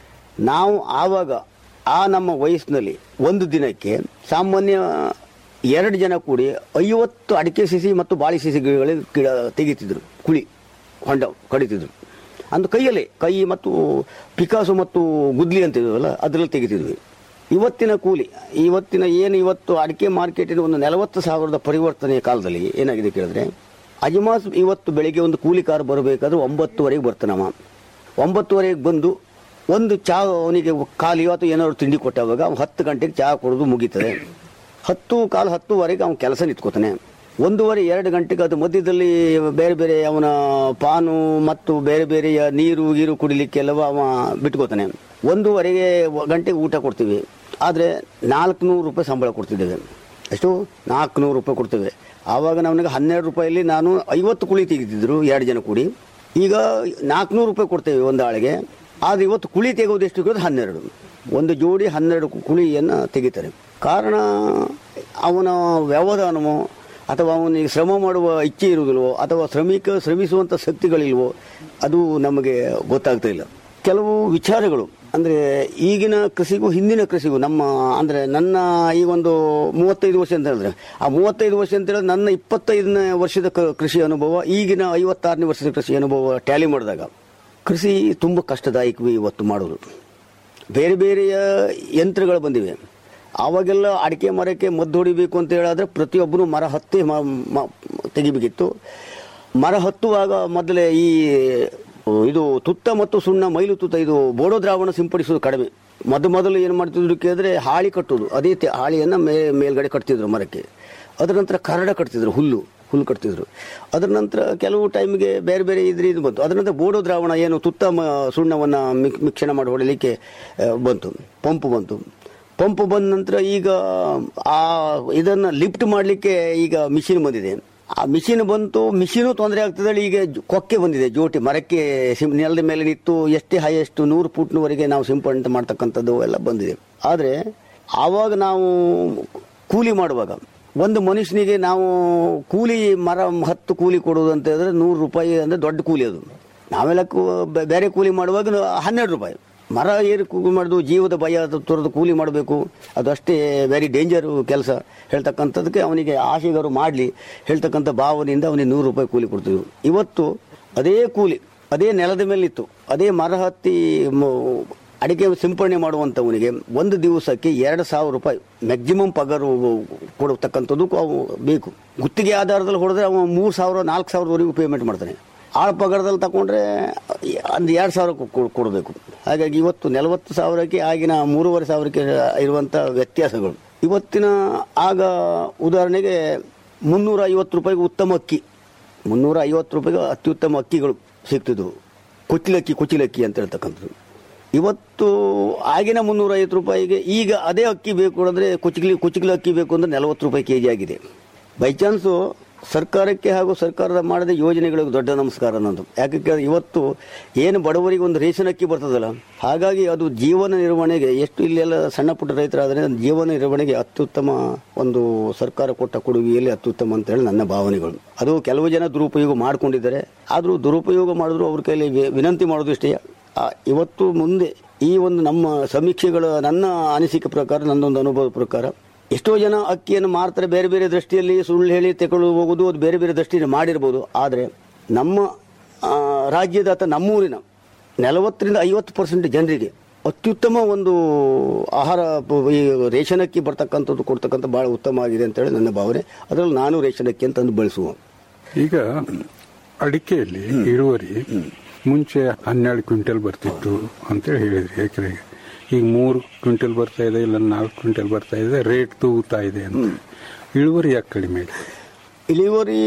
ನಾವು ಆವಾಗ ಆ ನಮ್ಮ ವಯಸ್ಸಿನಲ್ಲಿ ಒಂದು ದಿನಕ್ಕೆ ಸಾಮಾನ್ಯ ಎರಡು ಜನ ಕೂಡಿ ಐವತ್ತು ಅಡಿಕೆ ಸಿಸಿ ಮತ್ತು ಬಾಳಿ ಸಿಸಿ ಗಿಡಗಳಿಗೆ ಗಿಡ ತೆಗಿತಿದ್ರು ಕುಳಿ ಹೊಂಡ ಕಡಿತಿದ್ರು ಅಂದು ಕೈಯಲ್ಲೇ ಕೈ ಮತ್ತು ಪಿಕಾಸು ಮತ್ತು ಗುದ್ಲಿ ಅಂತಿದ್ವಲ್ಲ ಅದರಲ್ಲಿ ತೆಗಿತಿದ್ವಿ ಇವತ್ತಿನ ಕೂಲಿ ಇವತ್ತಿನ ಏನು ಇವತ್ತು ಅಡಿಕೆ ಮಾರ್ಕೆಟಿನ ಒಂದು ನಲವತ್ತು ಸಾವಿರದ ಪರಿವರ್ತನೆಯ ಕಾಲದಲ್ಲಿ ಏನಾಗಿದೆ ಕೇಳಿದ್ರೆ ಅಜಮಾಸ್ ಇವತ್ತು ಬೆಳಿಗ್ಗೆ ಒಂದು ಕೂಲಿ ಕಾರ್ ಬರಬೇಕಾದ್ರೆ ಒಂಬತ್ತುವರೆಗೆ ಬರ್ತಾನವ ಒಂಬತ್ತುವರೆಗೆ ಬಂದು ಒಂದು ಚಹಾ ಅವನಿಗೆ ಖಾಲಿ ಅಥವಾ ಏನಾದ್ರು ತಿಂಡಿ ಕೊಟ್ಟಾಗ ಅವ್ನು ಹತ್ತು ಗಂಟೆಗೆ ಚಹಾ ಕುಡಿದು ಮುಗೀತದೆ ಹತ್ತು ಕಾಲು ಹತ್ತುವರೆಗೆ ಅವನ ಕೆಲಸ ನಿಂತ್ಕೋತಾನೆ ಒಂದೂವರೆ ಎರಡು ಗಂಟೆಗೆ ಅದು ಮಧ್ಯದಲ್ಲಿ ಬೇರೆ ಬೇರೆ ಅವನ ಪಾನು ಮತ್ತು ಬೇರೆ ಬೇರೆಯ ನೀರು ಗೀರು ಕುಡಿಲಿಕ್ಕೆಲ್ಲವ ಅವ ಬಿಟ್ಕೋತಾನೆ ಒಂದೂವರೆಗೆ ಗಂಟೆಗೆ ಊಟ ಕೊಡ್ತೀವಿ ಆದರೆ ನಾಲ್ಕುನೂರು ರೂಪಾಯಿ ಸಂಬಳ ಕೊಡ್ತಿದ್ದೇವೆ ಎಷ್ಟು ನಾಲ್ಕುನೂರು ರೂಪಾಯಿ ಕೊಡ್ತೇವೆ ಆವಾಗ ನವನಿಗೆ ಹನ್ನೆರಡು ರೂಪಾಯಲ್ಲಿ ನಾನು ಐವತ್ತು ಕುಳಿ ತೆಗಿತಿದ್ರು ಎರಡು ಜನ ಕೂಡಿ ಈಗ ನಾಲ್ಕುನೂರು ರೂಪಾಯಿ ಕೊಡ್ತೇವೆ ಒಂದು ಆಳಿಗೆ ಆದರೆ ಇವತ್ತು ಕುಳಿ ತೆಗೆಯೋದು ಎಷ್ಟು ಕೇಳಿದ್ರೆ ಹನ್ನೆರಡು ಒಂದು ಜೋಡಿ ಹನ್ನೆರಡು ಕುಳಿಯನ್ನು ತೆಗಿತಾರೆ ಕಾರಣ ಅವನ ವ್ಯವಧಾನವೋ ಅಥವಾ ಅವನಿಗೆ ಶ್ರಮ ಮಾಡುವ ಇಚ್ಛೆ ಇರುವುದಿಲ್ವೋ ಅಥವಾ ಶ್ರಮಿಕ ಶ್ರಮಿಸುವಂಥ ಶಕ್ತಿಗಳಿಲ್ವೋ ಅದು ನಮಗೆ ಗೊತ್ತಾಗ್ತಾ ಇಲ್ಲ ಕೆಲವು ವಿಚಾರಗಳು ಅಂದ್ರೆ ಈಗಿನ ಕೃಷಿಗೂ ಹಿಂದಿನ ಕೃಷಿಗೂ ನಮ್ಮ ಅಂದ್ರೆ ನನ್ನ ಈ ಒಂದು ಮೂವತ್ತೈದು ವರ್ಷ ಅಂತ ಹೇಳಿದ್ರೆ ಆ ಮೂವತ್ತೈದು ವರ್ಷ ಅಂತ ಹೇಳಿದ್ರೆ ನನ್ನ ಇಪ್ಪತ್ತೈದನೇ ವರ್ಷದ ಕ- ಕೃಷಿ ಅನುಭವ ಈಗಿನ ಐವತ್ತಾರನೇ ವರ್ಷದ ಕೃಷಿ ಅನುಭವ ಟ್ಯಾಲಿ ಮಾಡಿದಾಗ ಕೃಷಿ ತುಂಬ ಕಷ್ಟದಾಯಕವೇ ಇವತ್ತು ಮಾಡೋದು ಬೇರೆ ಬೇರೆಯ ಯಂತ್ರಗಳು ಬಂದಿವೆ ಆವಾಗೆಲ್ಲ ಅಡಿಕೆ ಮರಕ್ಕೆ ಮದ್ದು ಹೊಡಿಬೇಕು ಅಂತ ಹೇಳಿದ್ರೆ ಪ್ರತಿಯೊಬ್ಬರು ಮರ ಹತ್ತಿ ಮ- ಮ- ತೆಗಿಬೇಕಿತ್ತು ಮರ ಹತ್ತುವಾಗ ಮೊದಲೇ ಈ ಇದು ತುತ್ತ ಮತ್ತು ಸುಣ್ಣ ಮೈಲು ತುತ್ತ ಇದು ಬೋಡೋ ದ್ರಾವಣ ಸಿಂಪಡಿಸೋದು ಕಡಿಮೆ ಮೊದ ಮೊದಲು ಏನು ಮಾಡ್ತಿದ್ರು ಕೇಳಿದ್ರೆ ಹಾಳಿ ಕಟ್ಟೋದು ಅದೇ ತೆ- ಹಾಳಿಯನ್ನು ಮೇ ಮೇಲ್ಗಡೆ ಕಟ್ತಿದ್ರು ಮರಕ್ಕೆ ಅದರ ನಂತರ ಕರಡ ಕಟ್ತಿದ್ರು ಹುಲ್ಲು ಹುಲ್ಲು ಕಟ್ತಿದ್ರು ಅದರ ನಂತರ ಕೆಲವು ಟೈಮಿಗೆ ಬೇರೆ ಬೇರೆ ಇದ್ರ ಇದು ಬಂತು ಅದರ ನಂತರ ಬೋಡೋ ದ್ರಾವಣ ಏನು ತುತ್ತ ಮ ಸುಣ್ಣವನ್ನು ಮಿಕ್ ಮಿಶ್ರಣ ಮಾಡಿ ಹೊಡಿಲಿಕ್ಕೆ ಆ, ಬಂತು ಪಂಪ್ ಬಂತು ಪಂಪ್ ಬಂದ ನಂತರ ಈಗ ಆ ಇದನ್ನ ಲಿಫ್ಟ್ ಮಾಡಲಿಕ್ಕೆ ಈಗ ಮಿಷಿನ್ ಬಂದಿದೆ ಆ ಮಿಷಿನ್ ಬಂತು ಮಿಷಿನು ತೊಂದರೆ ಆಗ್ತದೆ ಹೇಳಿ ಈಗ ಜೊ- ಕೊಕ್ಕೆ ಬಂದಿದೆ ಜೋಟಿ ಮರಕ್ಕೆ ಸಿಂ ನೆಲದ ಮೇಲೆ ನಿಂತು ಎಷ್ಟೇ ಹೈಯೆಸ್ಟ್ ನೂರು ಫುಟ್ನವರೆಗೆ ನಾವು ಸಿಂಪಡಣೆ ಮಾಡ್ತಕ್ಕಂಥದ್ದು ಎಲ್ಲ ಬಂದಿದೆ ಆದರೆ ಆವಾಗ ನಾವು ಕೂಲಿ ಮಾಡುವಾಗ ಒಂದು ಮನುಷ್ಯನಿಗೆ ನಾವು ಕೂಲಿ ಮರ ಹತ್ತು ಕೂಲಿ ಕೊಡೋದು ಅಂತ ಹೇಳಿದ್ರೆ ನೂರು ರೂಪಾಯಿ ಅಂದರೆ ದೊಡ್ಡ ಕೂಲಿ ಅದು ನಾವೆಲ್ಲ ಕೂ- ಬೆ- ಬೇರೆ ಕೂಲಿ ಮಾಡುವಾಗ ನ- ಹನ್ನೆರಡು ರೂಪಾಯಿ ಮರ ಏರಿ ಕೂಲಿ ಮಾಡೋದು ಜೀವದ ಭಯ ಅದು ತೊರೆದು ಕೂಲಿ ಮಾಡಬೇಕು ಅದು ಅಷ್ಟೇ ವೆರಿ ಡೇಂಜರು ಕೆಲಸ ಹೇಳ್ತಕ್ಕಂಥದ್ದಕ್ಕೆ ಅವನಿಗೆ ಆಸೆಗಾರು ಮಾಡಲಿ ಹೇಳ್ತಕ್ಕಂಥ ಭಾವನೆಯಿಂದ ಅವನಿಗೆ ನೂರು ರೂಪಾಯಿ ಕೂಲಿ ಕೊಡ್ತೀವಿ ಇವತ್ತು ಅದೇ ಕೂಲಿ ಅದೇ ನೆಲದ ಮೇಲಿತ್ತು ಅದೇ ಮರ ಹತ್ತಿ ಮ- ಅಡಿಕೆ ಸಿಂಪಡಣೆ ಮಾಡುವಂಥವನಿಗೆ ಒಂದು ದಿವಸಕ್ಕೆ ಎರಡು ಸಾವಿರ ರೂಪಾಯಿ ಮ್ಯಾಕ್ಸಿಮಮ್ ಪಗಾರು ಕೊಡತಕ್ಕಂಥದ್ದು ಅವು ಬೇಕು ಗುತ್ತಿಗೆ ಆಧಾರದಲ್ಲಿ ಹೊಡೆದ್ರೆ ಅವ ಮೂರು ಸಾವಿರ ನಾಲ್ಕು ಸಾವಿರದವರೆಗೂ ಪೇಮೆಂಟ್ ಮಾಡ್ತಾನೆ ಆಳ ಪಗಾರದಲ್ಲಿ ತಗೊಂಡ್ರೆ ಒಂದು ಎರಡು ಸಾವಿರ ಕೊ- ಕೊ- ಕೊಡಬೇಕು ಹಾಗಾಗಿ ಇವತ್ತು ನಲವತ್ತು ಸಾವಿರಕ್ಕೆ ಆಗಿನ ಮೂರುವರೆ ಸಾವಿರಕ್ಕೆ ಇರುವಂಥ ವ್ಯತ್ಯಾಸಗಳು ಇವತ್ತಿನ ಆಗ ಉದಾಹರಣೆಗೆ ಮುನ್ನೂರ ಐವತ್ತು ರೂಪಾಯಿಗೆ ಉತ್ತಮ ಅಕ್ಕಿ ಮುನ್ನೂರ ಐವತ್ತು ರೂಪಾಯಿಗೆ ಅತ್ಯುತ್ತಮ ಅಕ್ಕಿಗಳು ಸಿಗ್ತಿದ್ವು ಕುಚಿಲಕ್ಕಿ ಕುಚಿಲಕ್ಕಿ ಅಂತ ಹೇಳ್ತಕ್ಕಂಥದ್ದು ಇವತ್ತು ಆಗಿನ ಮುನ್ನೂರ ಐವತ್ತು ರೂಪಾಯಿಗೆ ಈಗ ಅದೇ ಅಕ್ಕಿ ಬೇಕು ಅಂದ್ರೆ ಕುಚಿಕ್ಲಿ ಕುಚಿಕ್ಲಿ ಅಕ್ಕಿ ಬೇಕು ಅಂದ್ರೆ ನಲವತ್ತು ರೂಪಾಯಿ ಕೆ ಜಿ ಆಗಿದೆ ಬೈ ಚಾನ್ಸು ಸರ್ಕಾರಕ್ಕೆ ಹಾಗೂ ಸರ್ಕಾರದ ಮಾಡಿದ ಯೋಜನೆಗಳಿಗೆ ದೊಡ್ಡ ನಮಸ್ಕಾರ ನಂದು ಯಾಕೆ ಕೇಳಿದ್ರೆ ಇವತ್ತು ಏನು ಬಡವರಿಗೆ ಒಂದು ರೇಷನ್ ಅಕ್ಕಿ ಬರ್ತದಲ್ಲ ಹಾಗಾಗಿ ಅದು ಜೀವನ ನಿರ್ವಹಣೆಗೆ ಎಷ್ಟು ಇಲ್ಲೆಲ್ಲ ಸಣ್ಣ ಪುಟ್ಟ ರೈತರಾದರೆ ಜೀವನ ನಿರ್ವಹಣೆಗೆ ಅತ್ಯುತ್ತಮ ಒಂದು ಸರ್ಕಾರ ಕೊಟ್ಟ ಕೊಡುಗೆಯಲ್ಲಿ ಅತ್ಯುತ್ತಮ ಅಂತ ಹೇಳಿ ನನ್ನ ಭಾವನೆಗಳು ಅದು ಕೆಲವು ಜನ ದುರುಪಯೋಗ ಮಾಡ್ಕೊಂಡಿದ್ದಾರೆ ಆದರೂ ದುರುಪಯೋಗ ಮಾಡಿದ್ರು ಅವ್ರ ಕೈಲಿ ವಿ- ವಿನಂತಿ ಮಾಡೋದು ಇಷ್ಟೇ ಆ, ಇವತ್ತು ಮುಂದೆ ಈ ಒಂದು ನಮ್ಮ ಸಮೀಕ್ಷೆಗಳ ನನ್ನ ಅನಿಸಿಕೆ ಪ್ರಕಾರ ನನ್ನೊಂದು ಅನುಭವದ ಪ್ರಕಾರ ಎಷ್ಟೋ ಜನ ಅಕ್ಕಿಯನ್ನು ಮಾರ್ತಾರೆ ಬೇರೆ ಬೇರೆ ದೃಷ್ಟಿಯಲ್ಲಿ ಸುಳ್ಳು ಹೇಳಿ ತಗೊಳ್ಳು ಹೋಗೋದು ಅದು ಬೇರೆ ಬೇರೆ ದೃಷ್ಟಿಯಲ್ಲಿ ಮಾಡಿರ್ಬೋದು ಆದರೆ ನಮ್ಮ ಆ, ರಾಜ್ಯದ ಅಥವಾ ನಮ್ಮೂರಿನ ನಲವತ್ತರಿಂದ ಐವತ್ತು ಪರ್ಸೆಂಟ್ ಜನರಿಗೆ ಅತ್ಯುತ್ತಮ ಒಂದು ಆಹಾರ ಪ- ಈ ರೇಷನ್ ಅಕ್ಕಿ ಬರ್ತಕ್ಕಂಥದ್ದು ಕೊಡ್ತಕ್ಕಂಥ ಬಹಳ ಉತ್ತಮ ಆಗಿದೆ ಅಂತೇಳಿ ನನ್ನ ಭಾವನೆ ಅದರಲ್ಲಿ ನಾನು ರೇಷನ್ ಅಕ್ಕಿ ಅಂತಂದು ಬಳಸುವ ಈಗ ಅಡಿಕೆಯಲ್ಲಿ ಇಳುವರಿ ಮುಂಚೆ ಹನ್ನೆರಡು ಕ್ವಿಂಟಲ್ ಬರ್ತಿತ್ತು ಅಂತೇಳಿ ಹೇಳಿದ್ರಿ ಎಕರೆಗೆ ಈಗ ಮೂರು ಕ್ವಿಂಟಲ್ ಬರ್ತಾ ಇದೆ ಇಲ್ಲ ನಾಲ್ಕು ಕ್ವಿಂಟಲ್ ಬರ್ತಾ ಇದೆ ರೇಟ್ ತೂಗುತ್ತಾ ಇದೆ ಅಂತ ಇಳುವರಿ ಯಾಕೆ ಕಡಿಮೆ ಇದೆ ಇಳುವರಿ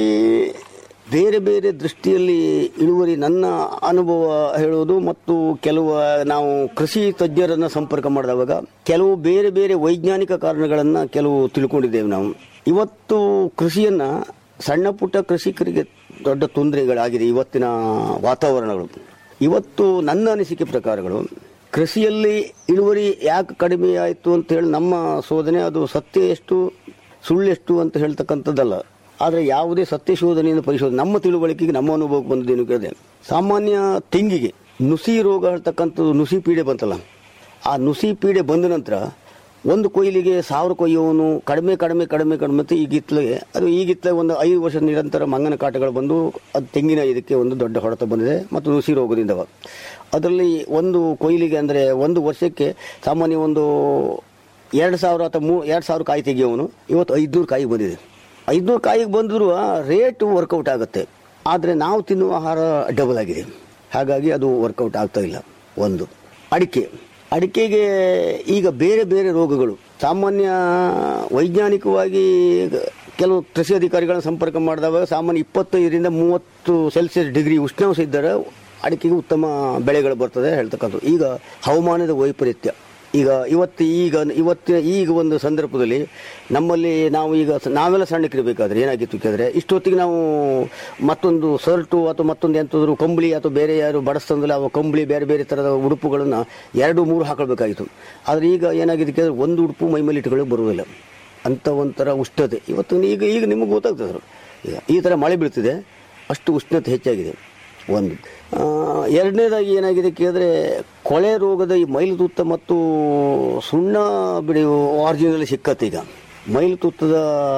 ಬೇರೆ ಬೇರೆ ದೃಷ್ಟಿಯಲ್ಲಿ ಇಳುವರಿ ನನ್ನ ಅನುಭವ ಹೇಳುವುದು ಮತ್ತು ಕೆಲವು ನಾವು ಕೃಷಿ ತಜ್ಞರನ್ನ ಸಂಪರ್ಕ ಮಾಡಿದವಾಗ ಕೆಲವು ಬೇರೆ ಬೇರೆ ವೈಜ್ಞಾನಿಕ ಕಾರಣಗಳನ್ನ ಕೆಲವು ತಿಳ್ಕೊಂಡಿದ್ದೇವೆ ನಾವು ಇವತ್ತು ಕೃಷಿಯನ್ನ ಸಣ್ಣ ಪುಟ್ಟ ಕೃಷಿಕರಿಗೆ ದೊಡ್ಡ ತೊಂದರೆಗಳಾಗಿದೆ ಇವತ್ತಿನ ವಾತಾವರಣಗಳು ಇವತ್ತು ನನ್ನ ಅನಿಸಿಕೆ ಪ್ರಕಾರಗಳು ಕೃಷಿಯಲ್ಲಿ ಇಳುವರಿ ಯಾಕೆ ಕಡಿಮೆ ಆಯಿತು ಅಂತ ಹೇಳಿ ನಮ್ಮ ಶೋಧನೆ ಅದು ಸತ್ಯ ಎಷ್ಟು ಸುಳ್ಳೆಷ್ಟು ಅಂತ ಹೇಳ್ತಕ್ಕಂಥದ್ದಲ್ಲ ಆದರೆ ಯಾವುದೇ ಸತ್ಯ ಶೋಧನೆಯನ್ನು ಪರಿಶೋಧನೆ ನಮ್ಮ ತಿಳುವಳಿಕೆಗೆ ನಮ್ಮ ಅನುಭವಕ್ಕೆ ಬಂದದ್ದೇನು ಕೇಳಿದೆ ಸಾಮಾನ್ಯ ತೆಂಗಿಗೆ ನುಸಿ ರೋಗ ಹೇಳ್ತಕ್ಕಂಥದ್ದು ನುಸಿ ಪೀಡೆ ಬಂತಲ್ಲ ಆ ನುಸಿ ಪೀಡೆ ಬಂದ ನಂತರ ಒಂದು ಕೊಯ್ಲಿಗೆ ಸಾವಿರ ಕೊಯ್ಯೋನು ಕಡಿಮೆ ಕಡಿಮೆ ಕಡಿಮೆ ಕಡಿಮೆ ಅಂತ ಈಗಿತ್ಲೆಗೆ ಅದು ಈಗಿತ್ಲೆ ಒಂದು ಐದು ವರ್ಷ ನಿರಂತರ ಮಂಗನ ಕಾಟಗಳು ಬಂದು ಅದು ತೆಂಗಿನ ಇದಕ್ಕೆ ಒಂದು ದೊಡ್ಡ ಹೊಡೆತ ಬಂದಿದೆ ಮತ್ತು ನುಸಿ ರೋಗದಿಂದವ ಅದರಲ್ಲಿ ಒಂದು ಕೊಯ್ಲಿಗೆ ಅಂದರೆ ಒಂದು ವರ್ಷಕ್ಕೆ ಸಾಮಾನ್ಯ ಒಂದು ಎರಡು ಸಾವಿರ ಅಥವಾ ಮೂ ಎರಡು ಸಾವಿರ ಕಾಯಿ ತೆಗಿಯೋನು ಇವತ್ತು ಐದುನೂರು ಕಾಯಿ ಬಂದಿದೆ ಐದುನೂರು ಕಾಯಿಗೆ ಬಂದರೂ ರೇಟ್ ವರ್ಕೌಟ್ ಆಗುತ್ತೆ ಆದರೆ ನಾವು ತಿನ್ನುವ ಆಹಾರ ಡಬಲ್ ಆಗಿದೆ ಹಾಗಾಗಿ ಅದು ವರ್ಕೌಟ್ ಆಗ್ತಾ ಇಲ್ಲ ಒಂದು ಅಡಿಕೆ ಅಡಿಕೆಗೆ ಈಗ ಬೇರೆ ಬೇರೆ ರೋಗಗಳು ಸಾಮಾನ್ಯ ವೈಜ್ಞಾನಿಕವಾಗಿ ಕೆಲವು ಕೃಷಿ ಅಧಿಕಾರಿಗಳನ್ನ ಸಂಪರ್ಕ ಮಾಡಿದಾಗ ಸಾಮಾನ್ಯ ಇಪ್ಪತ್ತೈದರಿಂದ ಮೂವತ್ತು ಸೆಲ್ಸಿಯಸ್ ಡಿಗ್ರಿ ಉಷ್ಣಾಂಶ ಇದ್ದರೆ ಅಡಿಕೆಗೆ ಉತ್ತಮ ಬೆಳೆಗಳು ಬರ್ತದೆ ಹೇಳ್ತಕ್ಕಂಥದ್ದು ಈಗ ಹವಾಮಾನದ ವೈಪರೀತ್ಯ ಈಗ ಇವತ್ತು ಈಗ ಇವತ್ತಿನ ಈಗ ಒಂದು ಸಂದರ್ಭದಲ್ಲಿ ನಮ್ಮಲ್ಲಿ ನಾವು ಈಗ ಸ- ನಾವೆಲ್ಲ ಸಣ್ಣಕ್ಕಿರಬೇಕಾದ್ರೆ ಏನಾಗಿತ್ತು ಕೇಳಿದ್ರೆ ಇಷ್ಟೊತ್ತಿಗೆ ನಾವು ಮತ್ತೊಂದು ಸರ್ಟು ಅಥವಾ ಮತ್ತೊಂದು ಎಂತಾದ್ರು ಕಂಬಳಿ ಅಥವಾ ಬೇರೆ ಯಾರು ಬಡಸ್ತಂದ್ರೆ ಅವ ಕಂಬಳಿ ಬೇರೆ ಬೇರೆ ಥರದ ಉಡುಪುಗಳನ್ನು ಎರಡು ಮೂರು ಹಾಕೊಳ್ಬೇಕಾಗಿತ್ತು ಆದರೆ ಈಗ ಏನಾಗಿದೆ ಕೇಳಿದ್ರೆ ಒಂದು ಉಡುಪು ಮೈ ಮೇಲೆ ಇಟ್ಕೊಳ್ಳೋಕೆ ಬರುವುದಿಲ್ಲ ಅಂತ ಒಂಥರ ಉಷ್ಣತೆ ಇವತ್ತು ಈಗ ಈಗ ನಿಮಗೆ ಗೊತ್ತಾಗ್ತದೆ ಸರ್ ಈಗ ಈ ಥರ ಮಳೆ ಬೀಳ್ತಿದೆ ಅಷ್ಟು ಉಷ್ಣತೆ ಹೆಚ್ಚಾಗಿದೆ ಒಂದು ಆ, ಎರಡನೇದಾಗಿ ಏನಾಗಿದೆ ಕೇಳಿದ್ರೆ ಕೊಳೆ ರೋಗದ ಈ ಮೈಲುತುತ್ತ ಮತ್ತು ಸುಣ್ಣ ಬಿಡಿ ಆರಿಜಿನಲ್ ಸಿಕ್ಕತ್ತೆ ಈಗ ಮೈಲುತುತ್ತದ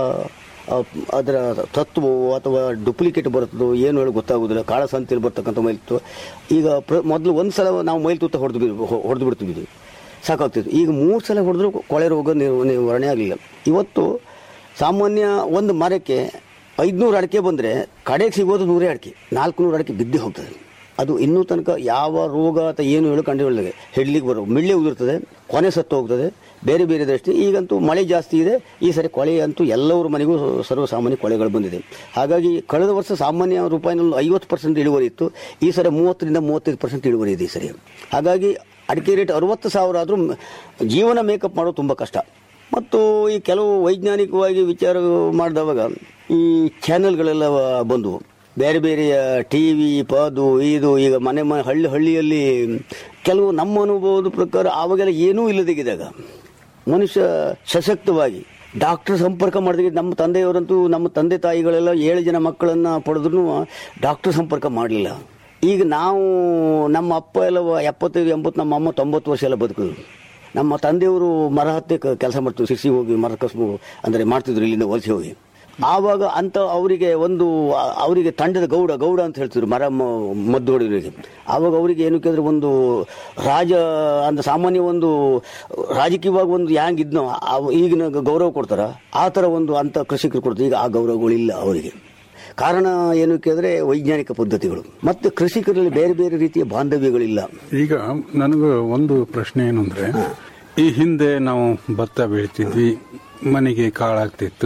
ಆ, ಅದರ ತತ್ವವು ಅಥವಾ ಡುಪ್ಲಿಕೇಟ್ ಬರ್ತದೋ ಏನು ಹೇಳಿ ಗೊತ್ತಾಗೋದಿಲ್ಲ ಕಾಳಸಂತೆಯಲ್ಲಿ ಬರ್ತಕ್ಕಂಥ ಮೈಲುತ್ತು ಈಗ ಪ್ರ ಮೊದಲು ಒಂದು ಸಲ ನಾವು ಮೈಲುತುತ್ತ ಹೊಡೆದು ಹೊಡೆದು ಬಿಡ್ತಿದ್ವಿ ಸಾಕಾಗ್ತಿತ್ತು ಈಗ ಮೂರು ಸಲ ಹೊಡೆದ್ರು ಕೊಳೆ ರೋಗ ನಿವ- ನಿವಾರಣೆ ಆಗಲಿಲ್ಲ ಇವತ್ತು ಸಾಮಾನ್ಯ ಒಂದು ಮರಕ್ಕೆ ಐದುನೂರು ಅಡಿಕೆ ಬಂದರೆ ಕಡೆಗೆ ಸಿಗೋದು ನೂರೇ ಅಡಿಕೆ ನಾಲ್ಕುನೂರು ಅಡಿಕೆ ಬಿದ್ದೇ ಹೋಗ್ತದೆ ಅದು ಇನ್ನೂ ತನಕ ಯಾವ ರೋಗ ಅಥವಾ ಏನು ಹೇಳು ಕಂಡು ಹೇಳಿದಾಗ ಹೆಡ್ಲಿಕ್ಕೆ ಬರೋ ಮಿಳ್ಳೆ ಉದುರ್ತದೆ ಕೊನೆ ಸತ್ತು ಹೋಗ್ತದೆ ಬೇರೆ ಬೇರೆ ದೃಷ್ಟಿ ಈಗಂತೂ ಮಳೆ ಜಾಸ್ತಿ ಇದೆ ಈ ಸರಿ ಕೊಳೆ ಅಂತೂ ಎಲ್ಲರ ಮನೆಗೂ ಸರ್ವಸಾಮಾನ್ಯ ಕೊಳೆಗಳು ಬಂದಿದೆ ಹಾಗಾಗಿ ಕಳೆದ ವರ್ಷ ಸಾಮಾನ್ಯ ರೂಪಾಯಿನಲ್ಲಿ ಐವತ್ತು ಪರ್ಸೆಂಟ್ ಇಳುವರಿ ಇತ್ತು ಈ ಸರಿ ಮೂವತ್ತರಿಂದ ಮೂವತ್ತೈದು ಪರ್ಸೆಂಟ್ ಇಳುವರಿ ಇದೆ ಈ ಸರಿ ಹಾಗಾಗಿ ಅಡಿಕೆ ರೇಟ್ ಅರವತ್ತು ಸಾವಿರ ಆದರೂ ಜೀವನ ಮೇಕಪ್ ಮಾಡೋದು ತುಂಬ ಕಷ್ಟ ಮತ್ತು ಈ ಕೆಲವು ವೈಜ್ಞಾನಿಕವಾಗಿ ವಿಚಾರ ಮಾಡಿದವಾಗ ಈ ಚಾನೆಲ್ಗಳೆಲ್ಲ ಬಂದವು ಬೇರೆ ಬೇರೆಯ ಟಿ ವಿ ಪದು ಇದು ಈಗ ಮನೆ ಮನೆ ಹಳ್ಳಿ ಹಳ್ಳಿಯಲ್ಲಿ ಕೆಲವು ನಮ್ಮ ಅನುಭವದ ಪ್ರಕಾರ ಆವಾಗೆಲ್ಲ ಏನೂ ಇಲ್ಲದಿದ್ದಾಗ ಮನುಷ್ಯ ಸಶಕ್ತವಾಗಿ ಡಾಕ್ಟರ್ ಸಂಪರ್ಕ ಮಾಡಿದಾಗ ನಮ್ಮ ತಂದೆಯವರಂತೂ ನಮ್ಮ ತಂದೆ ತಾಯಿಗಳೆಲ್ಲ ಏಳು ಜನ ಮಕ್ಕಳನ್ನು ಪಡೆದ್ರು ಡಾಕ್ಟರ್ ಸಂಪರ್ಕ ಮಾಡಲಿಲ್ಲ ಈಗ ನಾವು ನಮ್ಮ ಅಪ್ಪ ಎಲ್ಲ ಎಪ್ಪತ್ತೈದು ಎಂಬತ್ತು ನಮ್ಮ ಅಮ್ಮ ತೊಂಬತ್ತು ವರ್ಷ ಎಲ್ಲ ಬದುಕಿದ್ರು ನಮ್ಮ ತಂದೆಯವರು ಮರ ಹತ್ತೆ ಕೆಲಸ ಮಾಡ್ತಿದ್ರು ಸಿಸಿ ಹೋಗಿ ಮರ ಕಸ್ಬು ಅಂದರೆ ಮಾಡ್ತಿದ್ರು ಇಲ್ಲಿಂದ ವಲಸೆ ಹೋಗಿ ಆವಾಗ ಅಂತ ಅವರಿಗೆ ಒಂದು ಆ- ಅವರಿಗೆ ತಂಡದ ಗೌಡ ಗೌಡ ಅಂತ ಹೇಳ್ತಿದ್ರು ಮರ ಮ- ಮದ್ದು ಹೊಡೆಯೋರಿಗೆ ಆವಾಗ ಅವರಿಗೆ ಏನು ಕೇಳಿದ್ರೆ ಒಂದು ರಾಜ ಅಂದ್ರೆ ಸಾಮಾನ್ಯ ಒಂದು ರಾಜಕೀಯವಾಗಿ ಒಂದು ಹ್ಯಾಂಗಿದ್ನೋ ಅವ್- ಈಗಿನ ಗೌರವ ಕೊಡ್ತಾರ ಆ ಥರ ಒಂದು ಅಂತ ಕೃಷಿಕರು ಕೊಡ್ತಾರೆ ಈಗ ಆ ಗೌರವಗಳಿಲ್ಲ ಅವರಿಗೆ ಕಾರಣ ಏನು ಕೇಳಿದ್ರೆ ವೈಜ್ಞಾನಿಕ ಪದ್ಧತಿಗಳು ಮತ್ತೆ ಕೃಷಿಕರಲ್ಲಿ ಬೇರೆ ಬೇರೆ ರೀತಿಯ ಬಾಂಧವ್ಯಗಳಿಲ್ಲ ಈಗ ನನಗೆ ಒಂದು ಪ್ರಶ್ನೆ ಏನು ಅಂದ್ರೆ ಈ ಹಿಂದೆ ನಾವು ಭತ್ತ ಬೆಳಿತಿದ್ವಿ ಮನೆಗೆ ಕಾಳಾಗ್ತಿತ್ತು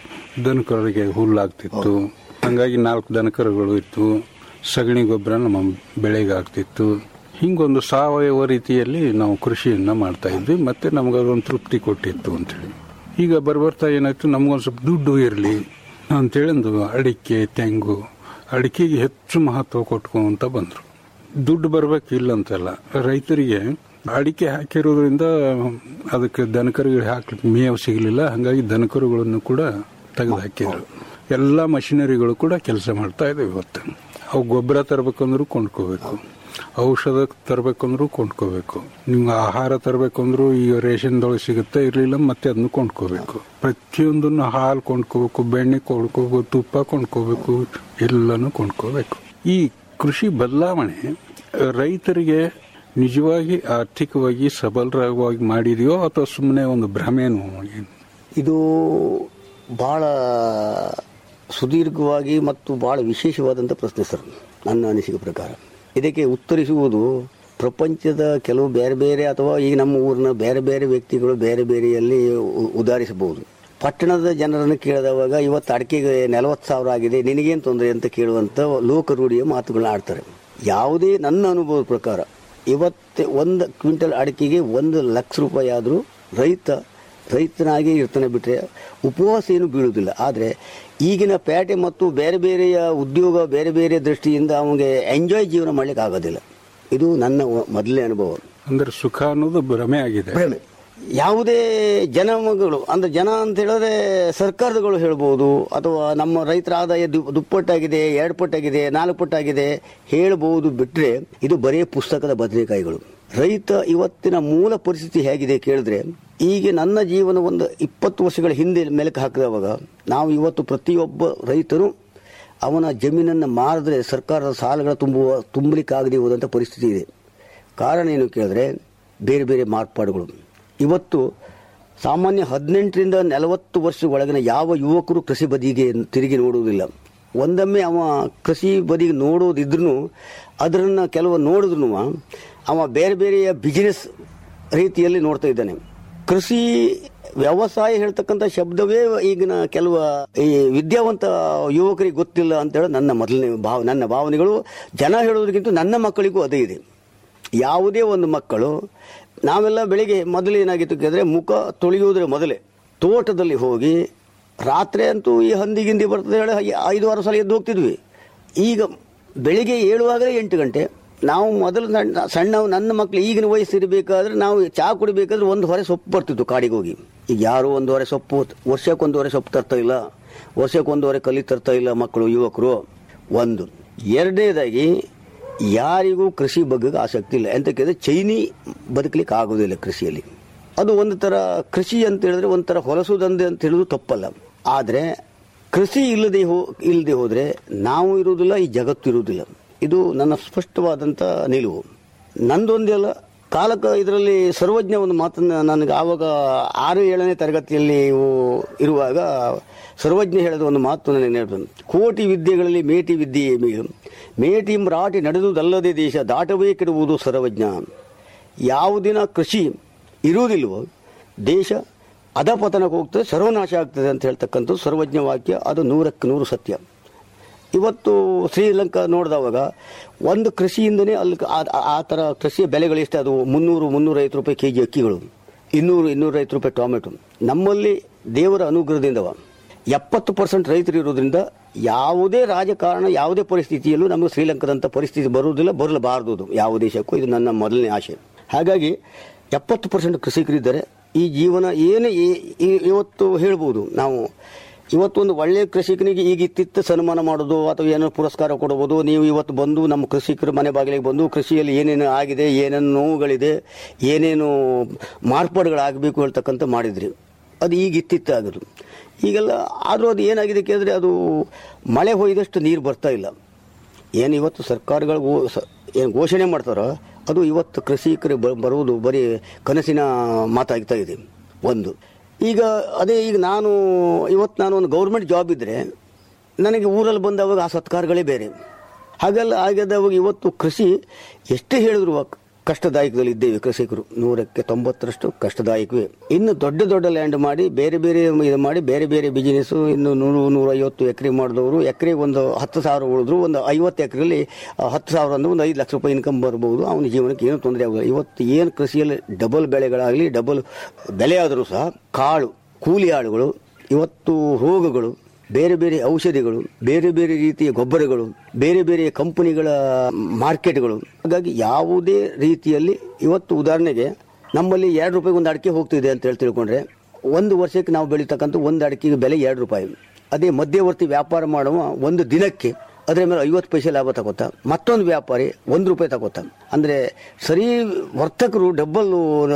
ದನಕರಿಗೆ ಹುಲ್ಲಾಗ್ತಿತ್ತು ಹಂಗಾಗಿ ನಾಲ್ಕು ದನಕರುಗಳು ಇತ್ತು ಸಗಣಿ ಗೊಬ್ಬರ ನಮ್ಮ ಬೆಳೆಗೆ ಆಗ್ತಿತ್ತು ಹಿಂಗೊಂದು ಸಾವಯವ ರೀತಿಯಲ್ಲಿ ನಾವು ಕೃಷಿಯನ್ನ ಮಾಡ್ತಾ ಇದ್ವಿ ಮತ್ತೆ ನಮ್ಗೆ ಅದೊಂದು ತೃಪ್ತಿ ಕೊಟ್ಟಿತ್ತು ಅಂತೇಳಿ ಈಗ ಬರ್ಬರ್ತಾ ಏನಾಯ್ತು ನಮ್ಗೊಂದು ಸ್ವಲ್ಪ ದುಡ್ಡು ಇರಲಿ ಅಂತೇಳಿ ಒಂದು ಅಡಿಕೆ ತೆಂಗು ಅಡಿಕೆಗೆ ಹೆಚ್ಚು ಮಹತ್ವ ಕೊಟ್ಕೊಂತ ಬಂದ್ರು ದುಡ್ಡು ಬರ್ಬೇಕು ಇಲ್ಲ ಅಂತಲ್ಲ ರೈತರಿಗೆ ಅಡಿಕೆ ಹಾಕಿರೋದ್ರಿಂದ ಅದಕ್ಕೆ ದನಕರುಗಳು ಹಾಕ್ಲಿಕ್ಕೆ ಮೇವು ಸಿಗಲಿಲ್ಲ ಹಾಗಾಗಿ ದನಕರುಗಳನ್ನು ಕೂಡ ತೆಗೆದು ಹಾಕಿದ್ರು ಎಲ್ಲ ಮಷಿನರಿಗಳು ಕೂಡ ಕೆಲಸ ಮಾಡ್ತಾ ಇದಾವೆ ಇವತ್ತು ಅವು ಗೊಬ್ಬರ ತರಬೇಕಂದ್ರೂ ಕೊಂಡ್ಕೋಬೇಕು ಔಷಧ ತರಬೇಕಂದ್ರೂ ಕೊಂಡ್ಕೋಬೇಕು ನಿಮ್ಗೆ ಆಹಾರ ತರಬೇಕಂದ್ರೂ ಈಗ ರೇಷನ್ದೊಳಗೆ ಸಿಗುತ್ತೆ ಇರಲಿಲ್ಲ ಮತ್ತೆ ಅದನ್ನು ಕೊಂಡ್ಕೋಬೇಕು ಪ್ರತಿಯೊಂದನ್ನು ಹಾಲು ಕೊಂಡ್ಕೋಬೇಕು ಬೆಣ್ಣೆ ಕೊಂಡ್ಕೋಬೇಕು ತುಪ್ಪ ಕೊಂಡ್ಕೋಬೇಕು ಎಲ್ಲನೂ ಕೊಂಡ್ಕೋಬೇಕು ಈ ಕೃಷಿ ಬದಲಾವಣೆ ರೈತರಿಗೆ ನಿಜವಾಗಿ ಆರ್ಥಿಕವಾಗಿ ಸಬಲರಾಗಿ ಮಾಡಿದೆಯೋ ಅಥವಾ ಸುಮ್ಮನೆ ಒಂದು ಭ್ರಮೆನೋ ಏನು? ಇದು ಬಹಳ ಸುದೀರ್ಘವಾಗಿ ಮತ್ತು ಬಹಳ ವಿಶೇಷವಾದಂಥ ಪ್ರಶ್ನೆ ಸರ್ ನನ್ನ ಅನಿಸಿಕೆ ಪ್ರಕಾರ ಇದಕ್ಕೆ ಉತ್ತರಿಸುವುದು ಪ್ರಪಂಚದ ಕೆಲವು ಬೇರೆ ಬೇರೆ ಅಥವಾ ಈಗ ನಮ್ಮ ಊರಿನ ಬೇರೆ ಬೇರೆ ವ್ಯಕ್ತಿಗಳು ಬೇರೆ ಬೇರೆಯಲ್ಲಿ ಉ- ಉದಾಹರಿಸಬಹುದು ಪಟ್ಟಣದ ಜನರನ್ನು ಕೇಳಿದವಾಗ ಇವತ್ತು ಅಡಿಕೆಗೆ ನಲವತ್ತು ಸಾವಿರ ಆಗಿದೆ ನಿನಗೇನು ತೊಂದರೆ ಅಂತ ಕೇಳುವಂಥ ಲೋಕರೂಢಿಯ ಮಾತುಗಳನ್ನ ಆಡ್ತಾರೆ ಯಾವುದೇ ನನ್ನ ಅನುಭವದ ಪ್ರಕಾರ ಇವತ್ತು ಒಂದು ಕ್ವಿಂಟಲ್ ಅಡಿಕೆಗೆ ಒಂದು ಲಕ್ಷ ರೂಪಾಯಿ ಆದರೂ ರೈತ ರೈತನಾಗಿ ಇರ್ತಾನೆ ಬಿಟ್ಟರೆ ಉಪವಾಸ ಏನು ಬೀಳುವುದಿಲ್ಲ ಆದರೆ ಈಗಿನ ಪೇಟೆ ಮತ್ತು ಬೇರೆ ಬೇರೆಯ ಉದ್ಯೋಗ ಬೇರೆ ಬೇರೆ ದೃಷ್ಟಿಯಿಂದ ಅವನಿಗೆ ಎಂಜಾಯ್ ಜೀವನ ಮಾಡ್ಲಿಕ್ಕೆ ಆಗೋದಿಲ್ಲ ಇದು ನನ್ನ ಒ- ಮೊದಲನೇ ಅನುಭವ ಅಂದ್ರೆ ಸುಖ ಅನ್ನೋದು ಭ್ರಮೆ ಆಗಿದೆ ಭ್ರಮೆ ಯಾವುದೇ ಜನಗಳು ಅಂದ್ರೆ ಜನ ಅಂತ ಹೇಳಿದ್ರೆ ಸರ್ಕಾರಗಳು ಹೇಳ್ಬೋದು ಅಥವಾ ನಮ್ಮ ರೈತರ ಆದಾಯ ದು- ದುಪ್ಪಟ್ಟಾಗಿದೆ ಎರಡು ಪಟ್ಟಾಗಿದೆ ನಾಲ್ಕು ಪಟ್ಟಾಗಿದೆ ಹೇಳ್ಬೋದು ಬಿಟ್ರೆ ಇದು ಬರೀ ಪುಸ್ತಕದ ಬದನೆಕಾಯಿಗಳು ರೈತ ಇವತ್ತಿನ ಮೂಲ ಪರಿಸ್ಥಿತಿ ಹೇಗಿದೆ ಕೇಳಿದ್ರೆ ಈಗ ನನ್ನ ಜೀವನ ಒಂದು ಇಪ್ಪತ್ತು ವರ್ಷಗಳ ಹಿಂದೆ ಮೆಲುಕು ಹಾಕಿದವಾಗ ನಾವು ಇವತ್ತು ಪ್ರತಿಯೊಬ್ಬ ರೈತರು ಅವನ ಜಮೀನನ್ನು ಮಾರಿದ್ರೆ ಸರ್ಕಾರದ ಸಾಲಗಳ ತುಂಬುವ ತುಂಬಲಿಕ್ಕಾಗದೆ ಹೋದಂಥ ಪರಿಸ್ಥಿತಿ ಇದೆ ಕಾರಣ ಏನು ಕೇಳಿದ್ರೆ ಬೇರೆ ಬೇರೆ ಮಾರ್ಪಾಡುಗಳು ಇವತ್ತು ಸಾಮಾನ್ಯ ಹದಿನೆಂಟರಿಂದ ನಲವತ್ತು ವರ್ಷ ಒಳಗಿನ ಯಾವ ಯುವಕರು ಕೃಷಿ ಬದಿಗೆ ತಿರುಗಿ ನೋಡುವುದಿಲ್ಲ ಒಂದೊಮ್ಮೆ ಅವ ಕೃಷಿ ಬದಿಗೆ ನೋಡೋದಿದ್ರು ಅದರನ್ನು ಕೆಲವು ನೋಡಿದ್ರು ಅವ ಬೇರೆ ಬೇರೆಯ ಬಿಸಿನೆಸ್ ರೀತಿಯಲ್ಲಿ ನೋಡ್ತಾ ಇದ್ದಾನೆ ಕೃಷಿ ವ್ಯವಸಾಯ ಹೇಳ್ತಕ್ಕಂಥ ಶಬ್ದವೇ ಈಗಿನ ಕೆಲವು ಈ ವಿದ್ಯಾವಂತ ಯುವಕರಿಗೆ ಗೊತ್ತಿಲ್ಲ ಅಂತ ಹೇಳಿ ನನ್ನ ಮೊದಲನೇ ಭಾವ ನನ್ನ ಭಾವನೆಗಳು ಜನ ಹೇಳೋದಕ್ಕಿಂತ ನನ್ನ ಮಕ್ಕಳಿಗೂ ಅದೇ ಇದೆ ಯಾವುದೇ ಒಂದು ಮಕ್ಕಳು ನಾವೆಲ್ಲ ಬೆಳಿಗ್ಗೆ ಮೊದಲು ಏನಾಗಿತ್ತು ಕೇಳಿದ್ರೆ ಮುಖ ತೊಳೆಯುವುದರ ಮೊದಲೇ ತೋಟದಲ್ಲಿ ಹೋಗಿ ರಾತ್ರಿ ಅಂತೂ ಈ ಹಂದಿ ಗಿಂದಿ ಬರ್ತದೆ ಹೇಳಿ ಐ- ಐದು ಆರು ಸಲ ಎದ್ದು ಹೋಗ್ತಿದ್ವಿ ಈಗ ಬೆಳಿಗ್ಗೆ ಏಳುವಾಗಲೇ ಎಂಟು ಗಂಟೆ ನಾವು ಮೊದಲು ಸಣ್ಣ ಸಣ್ಣ ನನ್ನ ಮಕ್ಕಳು ಈಗಿನ ವಯಸ್ಸು ಇರಬೇಕಾದ್ರೆ ನಾವು ಚಹಾ ಕುಡಿಬೇಕಾದ್ರೆ ಒಂದು ಹೊರೆ ಸೊಪ್ಪು ಬರ್ತಿತ್ತು ಕಾಡಿಗೆ ಹೋಗಿ ಈಗ ಯಾರು ಒಂದು ಹೊರೆ ಸೊಪ್ಪು ವರ್ಷಕ್ಕೆ ಹೊರೆ ಸೊಪ್ಪು ತರ್ತಾ ಇಲ್ಲ ವರ್ಷಕ್ಕೆ ಹೊರೆ ಕಲಿ ತರ್ತಾ ಇಲ್ಲ ಮಕ್ಕಳು ಯುವಕರು ಒಂದು ಎರಡನೇದಾಗಿ ಯಾರಿಗೂ ಕೃಷಿ ಬಗ್ಗೆ ಆಸಕ್ತಿ ಇಲ್ಲ ಎಂತ ಕೇಳಿದ್ರೆ ಚೈನಿ ಬದುಕಲಿಕ್ಕೆ ಆಗೋದಿಲ್ಲ ಕೃಷಿಯಲ್ಲಿ ಅದು ಒಂದು ಥರ ಕೃಷಿ ಅಂತ ಹೇಳಿದ್ರೆ ಒಂಥರ ಹೊಲಸುದಂದೆ ಅಂತ ಹೇಳೋದು ತಪ್ಪಲ್ಲ ಆದರೆ ಕೃಷಿ ಇಲ್ಲದೆ ಹೋ ಇಲ್ಲದೆ ಹೋದರೆ ನಾವು ಇರುವುದಿಲ್ಲ ಈ ಜಗತ್ತು ಇರುವುದಿಲ್ಲ ಇದು ನನ್ನ ಸ್ಪಷ್ಟವಾದಂಥ ನಿಲುವು ನಂದೊಂದೆಲ್ಲ ಕಾಲಕ ಇದರಲ್ಲಿ ಸರ್ವಜ್ಞ ಒಂದು ಮಾತನ್ನ ನನಗೆ ಆವಾಗ ಆರು ಏಳನೇ ತರಗತಿಯಲ್ಲಿ ಇವು- ಇರುವಾಗ ಸರ್ವಜ್ಞ ಹೇಳಿದ ಒಂದು ಮಾತು ನನಗೆ ನೆನಪು ಕೋಟಿ ವಿದ್ಯೆಗಳಲ್ಲಿ ಮೇಟಿ ವಿದ್ಯೆಯೇ ಮೇಲು ಮೇಟಿ ಮರಾಠಿ ನಡೆದುದಲ್ಲದೆ ದೇಶ ದಾಟಬೇಕಿರುವುದು ಸರ್ವಜ್ಞ ಯಾವುದಿನ ಕೃಷಿ ಇರುವುದಿಲ್ವೋ ದೇಶ ಅಧಪತನಕ್ಕೆ ಹೋಗ್ತದೆ ಸರ್ವನಾಶ ಆಗ್ತದೆ ಅಂತ ಹೇಳ್ತಕ್ಕಂಥದ್ದು ಸರ್ವಜ್ಞ ವಾಕ್ಯ ಅದು ನೂರಕ್ಕೆ ನೂರು ಸತ್ಯ ಇವತ್ತು ಶ್ರೀಲಂಕಾ ನೋಡಿದವಾಗ ಒಂದು ಕೃಷಿಯಿಂದನೇ ಅಲ್ಲಿ ಆ- ಆ- ಆ ಥರ ಕೃಷಿಯ ಬೆಲೆಗಳು ಎಷ್ಟು ಅದು ಮುನ್ನೂರು ಮುನ್ನೂರೈವತ್ತು ರೂಪಾಯಿ ಕೆ ಜಿ ಅಕ್ಕಿಗಳು ಇನ್ನೂರು ಇನ್ನೂರೈವತ್ತು ರೂಪಾಯಿ ಟೊಮೆಟೊ ನಮ್ಮಲ್ಲಿ ದೇವರ ಅನುಗ್ರಹದಿಂದವ ಎಪ್ಪತ್ತು ಪರ್ಸೆಂಟ್ ರೈತರು ಇರೋದ್ರಿಂದ ಯಾವುದೇ ರಾಜಕಾರಣ ಯಾವುದೇ ಪರಿಸ್ಥಿತಿಯಲ್ಲೂ ನಮಗೆ ಶ್ರೀಲಂಕಾದಂಥ ಪರಿಸ್ಥಿತಿ ಬರುವುದಿಲ್ಲ ಬರಲಬಾರದು ಅದು ಯಾವ ದೇಶಕ್ಕೂ ಇದು ನನ್ನ ಮೊದಲನೇ ಆಶೆ ಹಾಗಾಗಿ ಎಪ್ಪತ್ತು ಪರ್ಸೆಂಟ್ ಕೃಷಿಕರಿದ್ದಾರೆ ಈ ಜೀವನ ಏನು ಈ- ಈ- ಇವತ್ತು ಹೇಳ್ಬೋದು ನಾವು ಇವತ್ತೊಂದು ಒಳ್ಳೆಯ ಕೃಷಿಕನಿಗೆ ಈಗ ಇತ್ತಿತ್ತ ಸನ್ಮಾನ ಮಾಡೋದು ಅಥವಾ ಏನೋ ಪುರಸ್ಕಾರ ಕೊಡಬಹುದು ನೀವು ಇವತ್ತು ಬಂದು ನಮ್ಮ ಕೃಷಿಕರ ಮನೆ ಬಾಗಿಲಿಗೆ ಬಂದು ಕೃಷಿಯಲ್ಲಿ ಏನೇನು ಆಗಿದೆ ಏನೇನು ನೋವುಗಳಿದೆ ಏನೇನು ಮಾರ್ಪಾಡುಗಳಾಗಬೇಕು ಹೇಳ್ತಕ್ಕಂಥ ಮಾಡಿದ್ರಿ ಅದು ಈಗ ಇತ್ತಿತ್ತ ಆಗೋದು ಈಗೆಲ್ಲ ಆದರೂ ಅದು ಏನಾಗಿದೆ ಕೇಳಿದ್ರೆ ಅದು ಮಳೆ ಹೊಯ್ದಷ್ಟು ನೀರು ಬರ್ತಾ ಇಲ್ಲ ಏನು ಇವತ್ತು ಸರ್ಕಾರಗಳು ಗೋ- ಸ- ಏನು ಘೋಷಣೆ ಮಾಡ್ತಾರೋ ಅದು ಇವತ್ತು ಕೃಷಿಕರಿಗೆ ಬ- ಬರುವುದು ಬರೀ ಕನಸಿನ ಮಾತಾಗ್ತಾ ಇದೆ ಒಂದು ಈಗ ಅದೇ ಈಗ ನಾನು ಇವತ್ತು ನಾನು ಒಂದು ಗೌರ್ಮೆಂಟ್ ಜಾಬ್ ಇದ್ದರೆ ನನಗೆ ಊರಲ್ಲಿ ಬಂದವಾಗ ಆ ಸತ್ಕಾರಗಳೇ ಬೇರೆ ಹಾಗೆಲ್ಲ ಆಗಿದವಾಗ ಇವತ್ತು ಕೃಷಿ ಎಷ್ಟೇ ಹೇಳಿದ್ರು ಆ ಕಷ್ಟದಾಯಕದಲ್ಲಿ ಇದ್ದೇವೆ ಕೃಷಿಕರು ನೂರಕ್ಕೆ ತೊಂಬತ್ತರಷ್ಟು ಕಷ್ಟದಾಯಕವೇ ಇನ್ನು ದೊಡ್ಡ ದೊಡ್ಡ ಲ್ಯಾಂಡ್ ಮಾಡಿ ಬೇರೆ ಬೇರೆ ಇದು ಮಾಡಿ ಬೇರೆ ಬೇರೆ ಬಿಸಿನೆಸ್ ಇನ್ನು ನೂರು ನೂರೈವತ್ತು ಎಕರೆ ಮಾಡಿದವರು ಎಕರೆಗೆ ಒಂದು ಹತ್ತು ಸಾವಿರ ಉಳಿದ್ರು ಒಂದು ಐವತ್ತು ಎಕರೆಯಲ್ಲಿ ಹತ್ತು ಸಾವಿರ ಅಂದ್ರೆ ಒಂದು ಐದು ಲಕ್ಷ ರೂಪಾಯಿ ಇನ್ಕಮ್ ಬರ್ಬೋದು ಅವನ ಜೀವನಕ್ಕೆ ಏನು ತೊಂದರೆ ಆಗೋದಿಲ್ಲ ಇವತ್ತು ಏನು ಕೃಷಿಯಲ್ಲಿ ಡಬಲ್ ಬೆಳೆಗಳಾಗಲಿ ಡಬಲ್ ಬೆಲೆ ಆದರೂ ಸಹ ಕಾಳು ಕೂಲಿ ಆಳುಗಳು ಇವತ್ತು ರೋಗಗಳು ಬೇರೆ ಬೇರೆ ಔಷಧಿಗಳು ಬೇರೆ ಬೇರೆ ರೀತಿಯ ಗೊಬ್ಬರಗಳು ಬೇರೆ ಬೇರೆ ಕಂಪನಿಗಳ ಮಾರ್ಕೆಟ್ಗಳು ಹಾಗಾಗಿ ಯಾವುದೇ ರೀತಿಯಲ್ಲಿ ಇವತ್ತು ಉದಾಹರಣೆಗೆ ನಮ್ಮಲ್ಲಿ ಎರಡು ರೂಪಾಯಿ ಒಂದು ಅಡಿಕೆ ಹೋಗ್ತಿದೆ ಅಂತ ಹೇಳಿ ತಿಳ್ಕೊಂಡ್ರೆ ಒಂದು ವರ್ಷಕ್ಕೆ ನಾವು ಬೆಳೀತಕ್ಕಂಥ ಒಂದು ಅಡಿಕೆಗೆ ಬೆಲೆ ಎರಡು ರೂಪಾಯಿ ಅದೇ ಮಧ್ಯವರ್ತಿ ವ್ಯಾಪಾರ ಮಾಡುವ ಒಂದು ದಿನಕ್ಕೆ ಅದರ ಮೇಲೆ ಐವತ್ತು ಪೈಸೆ ಲಾಭ ತಗೋತಾ ಮತ್ತೊಂದು ವ್ಯಾಪಾರಿ ಒಂದು ರೂಪಾಯಿ ತಗೋತಾ ಅಂದ್ರೆ ಸರಿ ವರ್ತಕರು ಡಬ್ಬಲ್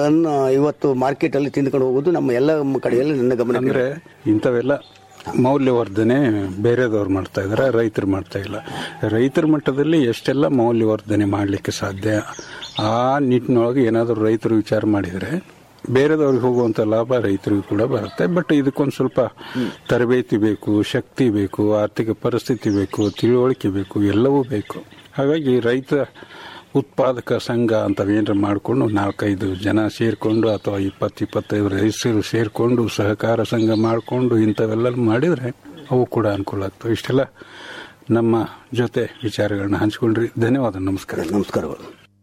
ಇವತ್ತು ಮಾರ್ಕೆಟ್ ಅಲ್ಲಿ ತಿಂದ್ಕೊಂಡು ಹೋಗೋದು ನಮ್ಮ ಎಲ್ಲ ಕಡೆಯಲ್ಲಿ ನನ್ನ ಗಮನ ಅಂದ್ರೆ ಇಂಥವೆಲ್ಲ ಮೌಲ್ಯವರ್ಧನೆ ಬೇರೆದವ್ರು ಮಾಡ್ತಾ ಇದಾರೆ ರೈತರು ಮಾಡ್ತಾ ಇಲ್ಲ ರೈತರ ಮಟ್ಟದಲ್ಲಿ ಎಷ್ಟೆಲ್ಲ ಮೌಲ್ಯವರ್ಧನೆ ಮಾಡಲಿಕ್ಕೆ ಸಾಧ್ಯ ಆ ನಿಟ್ಟಿನೊಳಗೆ ಏನಾದರೂ ರೈತರು ವಿಚಾರ ಮಾಡಿದರೆ ಬೇರೆದವ್ರಿಗೆ ಹೋಗುವಂಥ ಲಾಭ ರೈತರಿಗೂ ಕೂಡ ಬರುತ್ತೆ ಬಟ್ ಇದಕ್ಕೊಂದು ಸ್ವಲ್ಪ ತರಬೇತಿ ಬೇಕು ಶಕ್ತಿ ಬೇಕು ಆರ್ಥಿಕ ಪರಿಸ್ಥಿತಿ ಬೇಕು ತಿಳುವಳಿಕೆ ಬೇಕು ಎಲ್ಲವೂ ಬೇಕು ಹಾಗಾಗಿ ರೈತ ಉತ್ಪಾದಕ ಸಂಘ ಅಂತವೇನಾರ ಮಾಡಿಕೊಂಡು ನಾಲ್ಕೈದು ಜನ ಸೇರಿಕೊಂಡು ಅಥವಾ ಇಪ್ಪತ್ತು ಇಪ್ಪತ್ತೈದು ರೈತರು ಸೇರಿಕೊಂಡು ಸಹಕಾರ ಸಂಘ ಮಾಡಿಕೊಂಡು ಇಂಥವೆಲ್ಲ ಮಾಡಿದರೆ ಅವು ಕೂಡ ಅನುಕೂಲ ಆಗ್ತವೆ ಇಷ್ಟೆಲ್ಲ ನಮ್ಮ ಜೊತೆ ವಿಚಾರಗಳನ್ನ ಹಂಚ್ಕೊಂಡ್ರಿ ಧನ್ಯವಾದ ನಮಸ್ಕಾರ ನಮಸ್ಕಾರಗಳು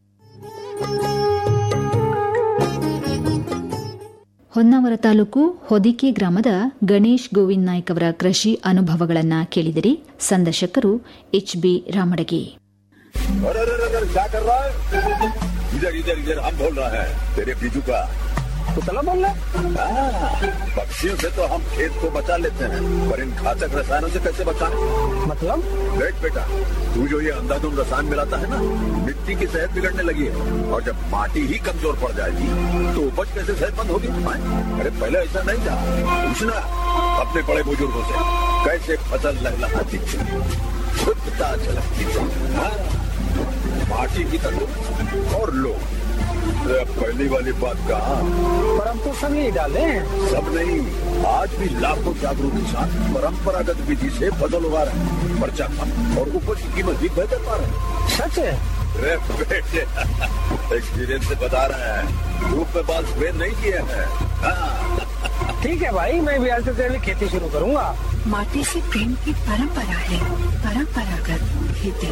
ಹೊನ್ನಾವರ ತಾಲೂಕು ಹೊದಿಕೆ ಗ್ರಾಮದ ಗಣೇಶ್ ಗೋವಿಂದ್ ನಾಯ್ಕ್ ಅವರ ಕೃಷಿ ಅನುಭವಗಳನ್ನ ಕೇಳಿದಿರಿ ಸಂದರ್ಶಕರು ಎಚ್ ಬಿ ರಾಮಡಗಿ अरे अरे अरे अरे, क्या कर रहा है इधर इधर इधर हम बोल रहा है तेरे बीजू का कुतला बोल रहा हाँ, पक्षियों से तो हम खेत को बचा लेते हैं पर इन घातक रसायनों से कैसे बचाएं? मतलब देख बेटा तू जो ये अंधाधुंध रसायन मिलाता है ना मिट्टी की सेहत बिगड़ने लगी है और जब माटी ही कमजोर पड़ जाएगी तो उपज कैसे सेहतमंद होगी हाँ? अरे पहले ऐसा नहीं था पूछना अपने बड़े बुजुर्गों से कैसे फसल लहलहाती थी शुद्धता झलकती थी हाँ? माटी की तंदुरुस्ती और लोग अरे अब पहली वाली बात कहा पर हम तो सब यही डाले हैं सब नहीं आज भी लाखों जागरूक किसान परंपरागत विधि से फसल उगा रहे हैं पर्चा कम और उपज की कीमत भी बेहतर पा रहे हैं सच है अरे बेटे एक्सपीरियंस से बता रहे हैं धूप में बाल सफेद नहीं किए हैं हाँ, ठीक है भाई मैं भी आज से तेरे लिए खेती शुरू करूंगा माटी से प्रेम की परंपरा है परंपरागत खेती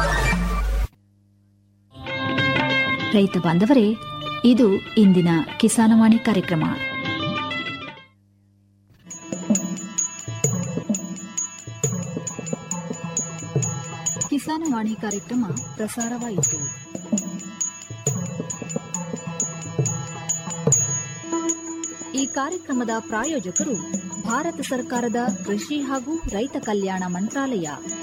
ರೈತ ಬಾಂಧವರೇ ಇದು ಇಂದಿನ ಕಿಸಾನವಾಣಿ ಕಾರ್ಯಕ್ರಮ ಕಿಸಾನವಾಣಿ ಕಾರ್ಯಕ್ರಮ ಪ್ರಸಾರವಾಯಿತು ಈ ಕಾರ್ಯಕ್ರಮದ ಪ್ರಾಯೋಜಕರು ಭಾರತ ಸರ್ಕಾರದ ಕೃಷಿ ಹಾಗೂ ರೈತ ಕಲ್ಯಾಣ ಮಂತ್ರಾಲಯ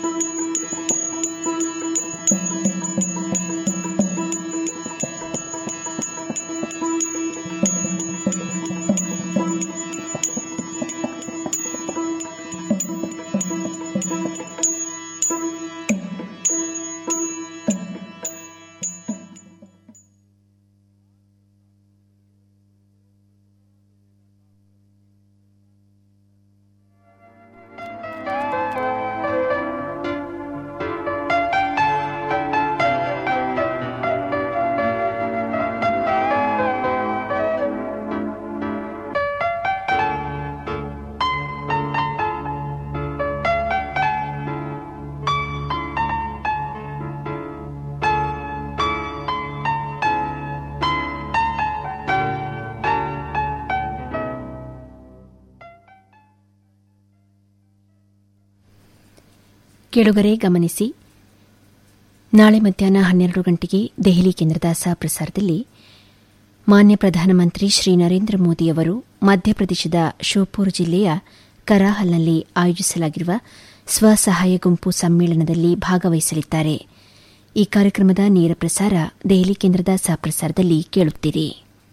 ಕೇಳುಗರೆ ಗಮನಿಸಿ ನಾಳೆ ಮಧ್ಯಾಹ್ನ ಹನ್ನೆರಡು ಗಂಟೆಗೆ ದೆಹಲಿ ಕೇಂದ್ರದ ಸಹ ಪ್ರಸಾರದಲ್ಲಿ ಮಾನ್ಯ ಪ್ರಧಾನಮಂತ್ರಿ ಶ್ರೀ ನರೇಂದ್ರ ಮೋದಿಯವರು ಮಧ್ಯಪ್ರದೇಶದ ಶೋಪುರ್ ಜಿಲ್ಲೆಯ ಕರಾಹಲ್ನಲ್ಲಿ ಆಯೋಜಿಸಲಾಗಿರುವ ಸ್ವಸಹಾಯ ಗುಂಪು ಸಮ್ಮೇಳನದಲ್ಲಿ ಭಾಗವಹಿಸಲಿದ್ದಾರೆ ಈ ಕಾರ್ಯಕ್ರಮದ ನೇರ ಪ್ರಸಾರ ದೆಹಲಿ ಕೇಂದ್ರದ ಸಹ ಪ್ರಸಾರದಲ್ಲಿ ಕೇಳುತ್ತೀರಿ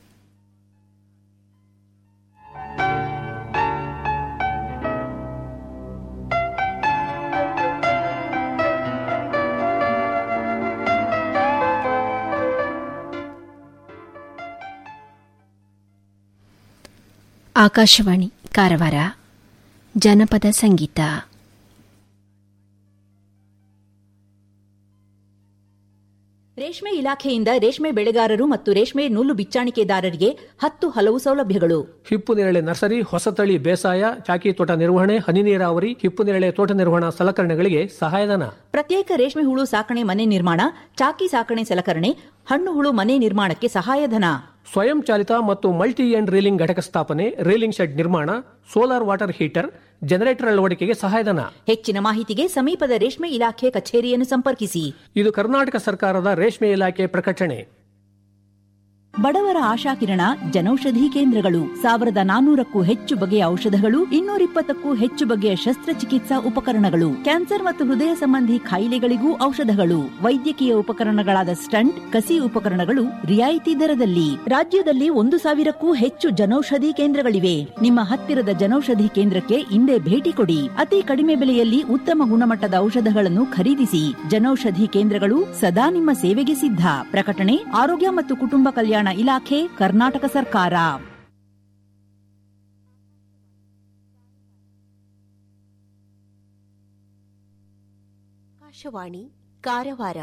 ಆಕಾಶವಾಣಿ ಕಾರವಾರ ಜನಪದ ಸಂಗೀತ ರೇಷ್ಮೆ ಇಲಾಖೆಯಿಂದ ರೇಷ್ಮೆ ಬೆಳೆಗಾರರು ಮತ್ತು ರೇಷ್ಮೆ ನೂಲು ಬಿಚ್ಚಾಣಿಕೆದಾರರಿಗೆ ಹತ್ತು ಹಲವು ಸೌಲಭ್ಯಗಳು ಹಿಪ್ಪು ನೇರಳೆ ನರ್ಸರಿ ಹೊಸತಳಿ ಬೇಸಾಯ ಚಾಕಿ ತೋಟ ನಿರ್ವಹಣೆ ಹನಿ ನೀರಾವರಿ ಹಿಪ್ಪು ನೇರಳೆ ತೋಟ ನಿರ್ವಹಣಾ ಸಲಕರಣೆಗಳಿಗೆ ಸಹಾಯಧನ ಪ್ರತ್ಯೇಕ ರೇಷ್ಮೆ ಹುಳು ಸಾಕಣೆ ಮನೆ ನಿರ್ಮಾಣ ಚಾಕಿ ಸಾಕಣೆ ಸಲಕರಣೆ ಹಣ್ಣು ಹುಳು ಮನೆ ನಿರ್ಮಾಣಕ್ಕೆ ಸಹಾಯಧನ ಸ್ವಯಂ ಚಾಲಿತ ಮತ್ತು ಮಲ್ಟಿ ಎಂಡ್ ರೀಲಿಂಗ್ ಘಟಕ ಸ್ಥಾಪನೆ ರೀಲಿಂಗ್ ಶೆಡ್ ನಿರ್ಮಾಣ ಸೋಲಾರ್ ವಾಟರ್ ಹೀಟರ್ ಜನರೇಟರ್ ಅಳವಡಿಕೆಗೆ ಸಹಾಯಧನ ಹೆಚ್ಚಿನ ಮಾಹಿತಿಗೆ ಸಮೀಪದ ರೇಷ್ಮೆ ಇಲಾಖೆ ಕಚೇರಿಯನ್ನು ಸಂಪರ್ಕಿಸಿ ಇದು ಕರ್ನಾಟಕ ಸರ್ಕಾರದ ರೇಷ್ಮೆ ಇಲಾಖೆ ಪ್ರಕಟಣೆ ಬಡವರ ಆಶಾಕಿರಣ ಜನೌಷಧಿ ಕೇಂದ್ರಗಳು ಸಾವಿರದ ನಾನೂರಕ್ಕೂ ಹೆಚ್ಚು ಬಗೆಯ ಔಷಧಗಳು ಇನ್ನೂರಿಪ್ಪತ್ತಕ್ಕೂ ಹೆಚ್ಚು ಬಗೆಯ ಶಸ್ತ್ರಚಿಕಿತ್ಸಾ ಉಪಕರಣಗಳು ಕ್ಯಾನ್ಸರ್ ಮತ್ತು ಹೃದಯ ಸಂಬಂಧಿ ಕಾಯಿಲೆಗಳಿಗೂ ಔಷಧಗಳು ವೈದ್ಯಕೀಯ ಉಪಕರಣಗಳಾದ ಸ್ಟಂಟ್ ಕಸಿ ಉಪಕರಣಗಳು ರಿಯಾಯಿತಿ ದರದಲ್ಲಿ ರಾಜ್ಯದಲ್ಲಿ ಒಂದು ಸಾವಿರಕ್ಕೂ ಹೆಚ್ಚು ಜನೌಷಧಿ ಕೇಂದ್ರಗಳಿವೆ ನಿಮ್ಮ ಹತ್ತಿರದ ಜನೌಷಧಿ ಕೇಂದ್ರಕ್ಕೆ ಇಂದೇ ಭೇಟಿ ಕೊಡಿ ಅತಿ ಕಡಿಮೆ ಬೆಲೆಯಲ್ಲಿ ಉತ್ತಮ ಗುಣಮಟ್ಟದ ಔಷಧಗಳನ್ನು ಖರೀದಿಸಿ ಜನೌಷಧಿ ಕೇಂದ್ರಗಳು ಸದಾ ನಿಮ್ಮ ಸೇವೆಗೆ ಸಿದ್ಧ ಪ್ರಕಟಣೆ ಆರೋಗ್ಯ ಮತ್ತು ಕುಟುಂಬ ಕಲ್ಯಾಣ ಇಲಾಖೆ ಕರ್ನಾಟಕ ಸರ್ಕಾರ ಆಕಾಶವಾಣಿ ಕಾರವಾರ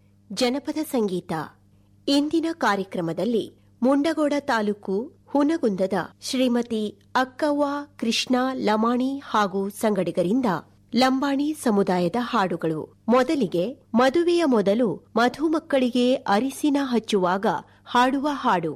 ಜನಪದ ಸಂಗೀತ ಇಂದಿನ ಕಾರ್ಯಕ್ರಮದಲ್ಲಿ ಮುಂಡಗೋಡ ತಾಲೂಕು ಹುನಗುಂದದ ಶ್ರೀಮತಿ ಅಕ್ಕವ್ವ ಕೃಷ್ಣ ಲಮಾಣಿ ಹಾಗೂ ಸಂಗಡಿಗರಿಂದ ಲಂಬಾಣಿ ಸಮುದಾಯದ ಹಾಡುಗಳು ಮೊದಲಿಗೆ ಮದುವೆಯ ಮೊದಲು ಮಧುಮಕ್ಕಳಿಗೆ ಅರಿಸಿನ ಹಚ್ಚುವಾಗ ಹಾಡುವ ಹಾಡು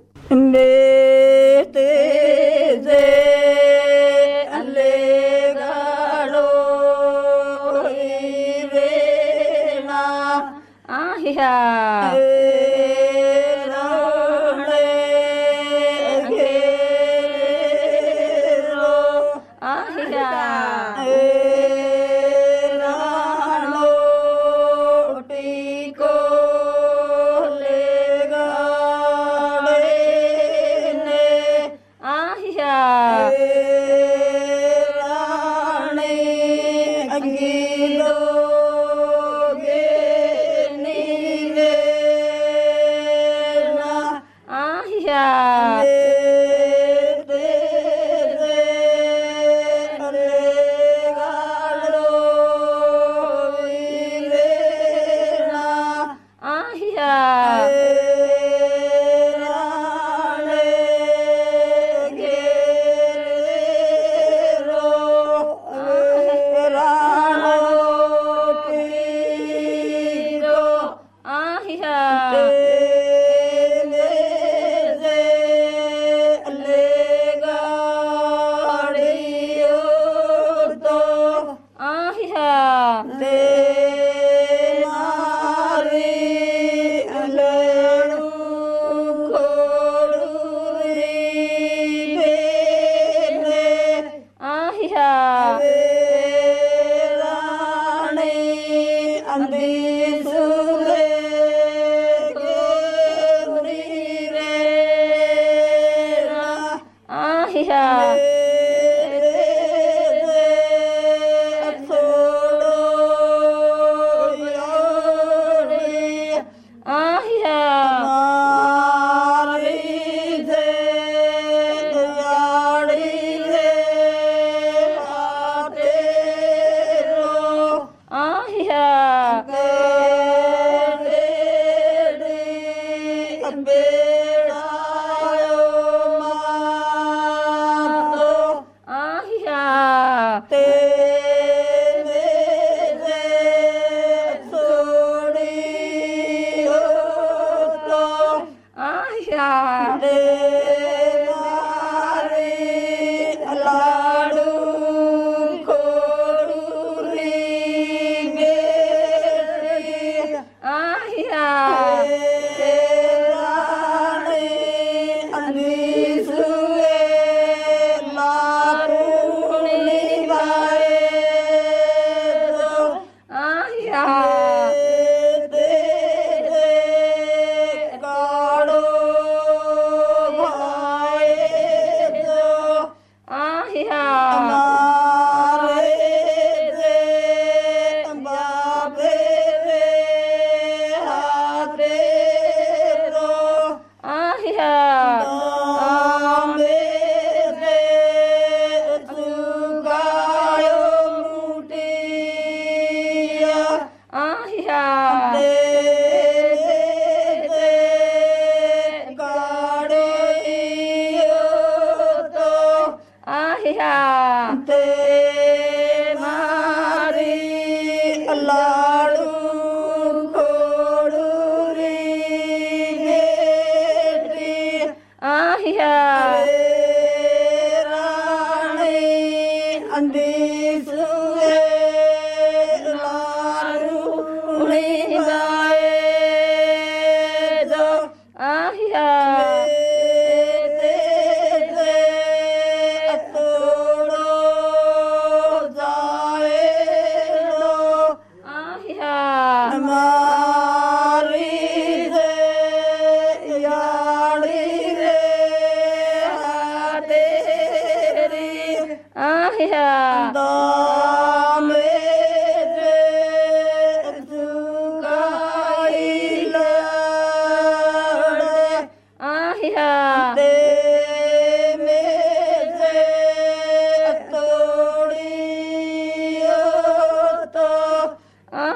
ಆಹಿಯ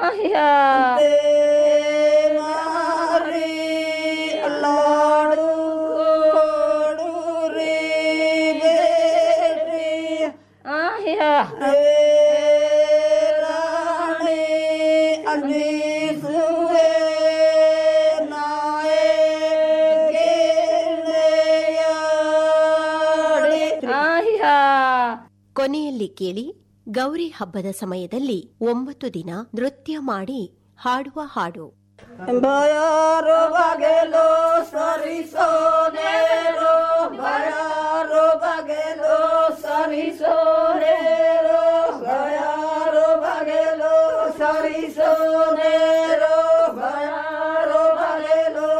ಕೊನೆಯಲ್ಲಿ ಕೇಳಿ ಗೌರಿ ಹಬ್ಬದ ಸಮಯದಲ್ಲಿ ಒಂಬತ್ತು ದಿನ ನೃತ್ಯ ಮಾಡಿ ಹಾಡುವ ಹಾಡು ಭಯಾರೋ ಬಗೆಲೋ ಸರಿಸೋನೇರೋ ಭಯಾರೋ ಬಗೆಲೋ ಸರಿಸೋನೇರೋ ಭಯಾರೋ ಬಗೆಲೋ ಸರಿಸೋನೇರೋ ಭಯಾರೋ ಬಗೆಲೋ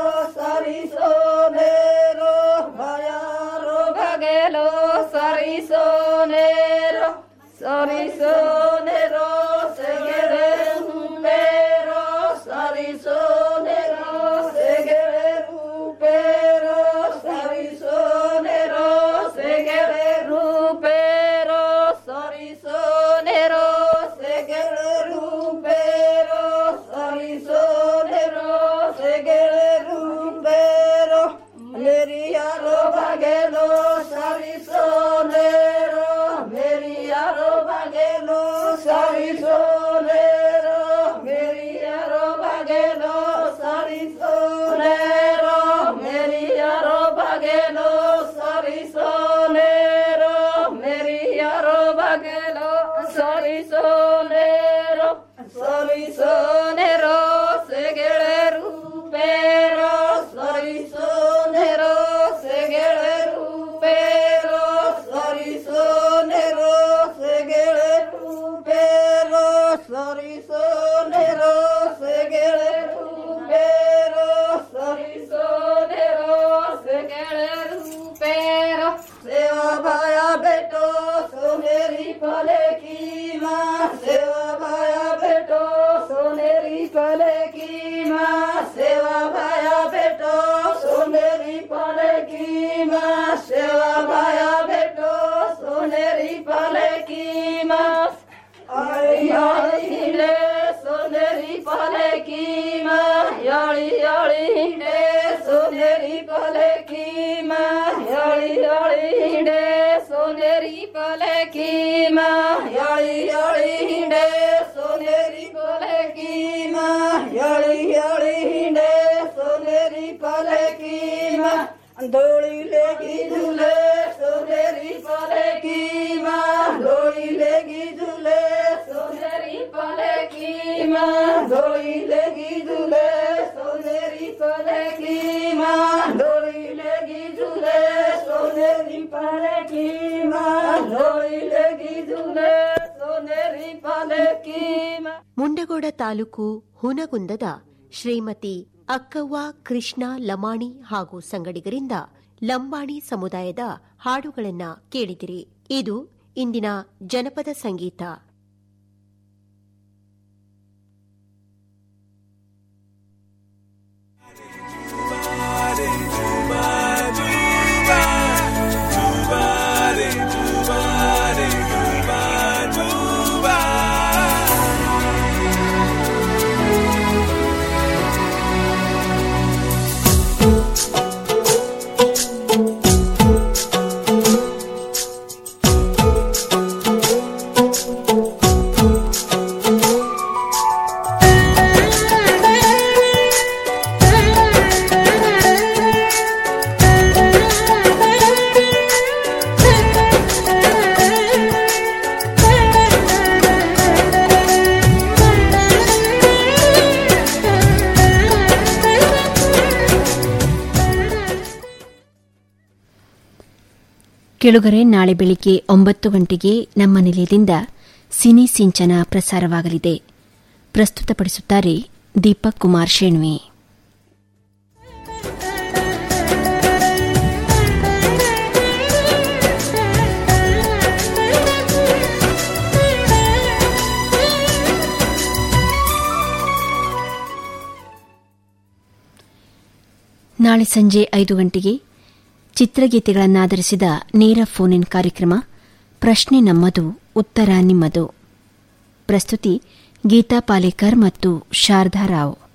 ಸರಿಸೋನೇರೋ ಭಯಾರೋ ಬಗೆಲೋ ಸರಿಸೋನೇರೋ ಸರಿಸೋನೇರೋ ಸೆಗೆರೆ ಹುಂಬೇರೋ ಸರಿಸೋನೆರೋ ಸೆಗೆರೆ ರೂಪೇರೋ ಸರಿಸೋನೆರೋ ಸೆಗೆರೆ ರೂಪೇರೋ ಸರಿಸೋನೆರೋ ಸೆಗೆರೆ ರೂಪೇರೋ ಸರಿಸೋನೆರೋ ಸೆಗೆರೆ ರೂಪೇರೋ ಮೇರಿಯಾರೋ ಬಗೆಲೋ ಸರಿಸೋನೆರೋ ಮೇರಿಯಾರೋ ಬಗೆಲೋ ಸರಿಸೋನೆರೋ ಮೇರಿಯಾರೋ ಬಗೆಲೋ ಸರಿಸೋನೆರೋ ಮೇರಿಯಾರೋ ಬಗೆಲೋ ಸರಿಸೋನೆರೋ ಮೇರಿಯಾರೋ ಬಗೆಲೋ ಸರಿಸೋನೆರೋ ಸರಿಸೋನೆರೋ ಸೆಗೆಳೆ ರೂಪೇರೋ ಸರಿಸೋನೆರೋ ಸೆಗೆಳೆ ರೂಪೇರೋ ಸರಿಸೋನೆರೋ ಸೆಗೆಳೆ ರೂಪೇರೋ ಸರಿಸೋನೆರೋ ಸೆಗೆಳೆ ರೂಪೇರೋ ಸರಿಸೋನೆರೋ ಸೆಗೆಳೆ ರೂಪೇರೋ ಸೇವಾ ಭಯ ಬೆಟೋ ಸೋನೇರಿ ಫಲೆ ಕೀಮಾ ಸೇವಾ ಭಯ ಬೆಟೋ ಸೋನೇರಿ ಫಲೆ ಕೀಮಾ ಸೇವಾ ಭಯ ಬೆಟೋ ಸೋನೇರಿ ಫಲೆ ಕೀಮಾ ಸೇವಾ ಭಯ ಬೆಟೋ ಸೋನೇರಿ ಫಲೆ ಕೀಮಾ ಹಿಂಡೆ ಸೋನೇರಿ ಫಲೆ ಕೀಮಾ ಯಾಳಿ ಯಾಳಿ ಹಿಂಡೆ ಸೋನೇರಿ ಫಲೆ ಕೀಮಾ ಯಾಳಿ ಯಾಳಿ ಹಿಂಡೆ ಸೋನೇರಿ ಫಲೆ ಕೀಮಾ ಯಾಳಿ ಯಾಳಿ ಹಿಂಡೆ ಸೋನೇರಿ ಫಲೆ ಕೀಮಾ ಯಾಳಿ ಯಾಳಿ ಹಿಂಡೆ ಸೋನೇರಿ ಫಲೆ ಕೀಮಾ डोली लेगी झूले सोनेरी पाले की माँ डोली लेगी झूले सोनेरी पाले की माँ डोली लेगी झूले सोनेरी पाले की माँ डोली लेगी झूले सोनेरी पाले की माँ डोली लेगी झूले सोनेरी पाले की माँ ಮುಂಡಗೋಡ ತಾಲೂಕು ಹುನಗುಂದದ ಶ್ರೀಮತಿ ಅಕ್ಕವ್ವ ಕೃಷ್ಣ ಲಮಾಣಿ ಹಾಗೂ ಸಂಗಡಿಗರಿಂದ ಲಂಬಾಣಿ ಸಮುದಾಯದ ಹಾಡುಗಳನ್ನ ಕೇಳಿದಿರಿ ಇದು ಇಂದಿನ ಜನಪದ ಸಂಗೀತ ಕೆಳುಗರೆ ನಾಳೆ ಬೆಳಿಗ್ಗೆ ಒಂಬತ್ತು ಗಂಟೆಗೆ ನಮ್ಮ ನಿಲಯದಿಂದ ಸಿನಿ ಸಿಂಚನ ಪ್ರಸಾರವಾಗಲಿದೆ ಪ್ರಸ್ತುತಪಡಿಸುತ್ತಾರೆ ದೀಪಕ್ ಕುಮಾರ್ ಶೇಣ್ವಿ ನಾಳೆ ಸಂಜೆ ಐದು ಗಂಟೆಗೆ ಚಿತ್ರಗೀತೆಗಳನ್ನಾಧರಿಸಿದ ನೇರ ಫೋನ್ ಇನ್ ಕಾರ್ಯಕ್ರಮ ಪ್ರಶ್ನೆ ನಮ್ಮದು ಉತ್ತರ ನಿಮ್ಮದು ಪ್ರಸ್ತುತಿ ಗೀತಾ ಪಾಲೇಕರ್ ಮತ್ತು ಶಾರದಾ ರಾವ್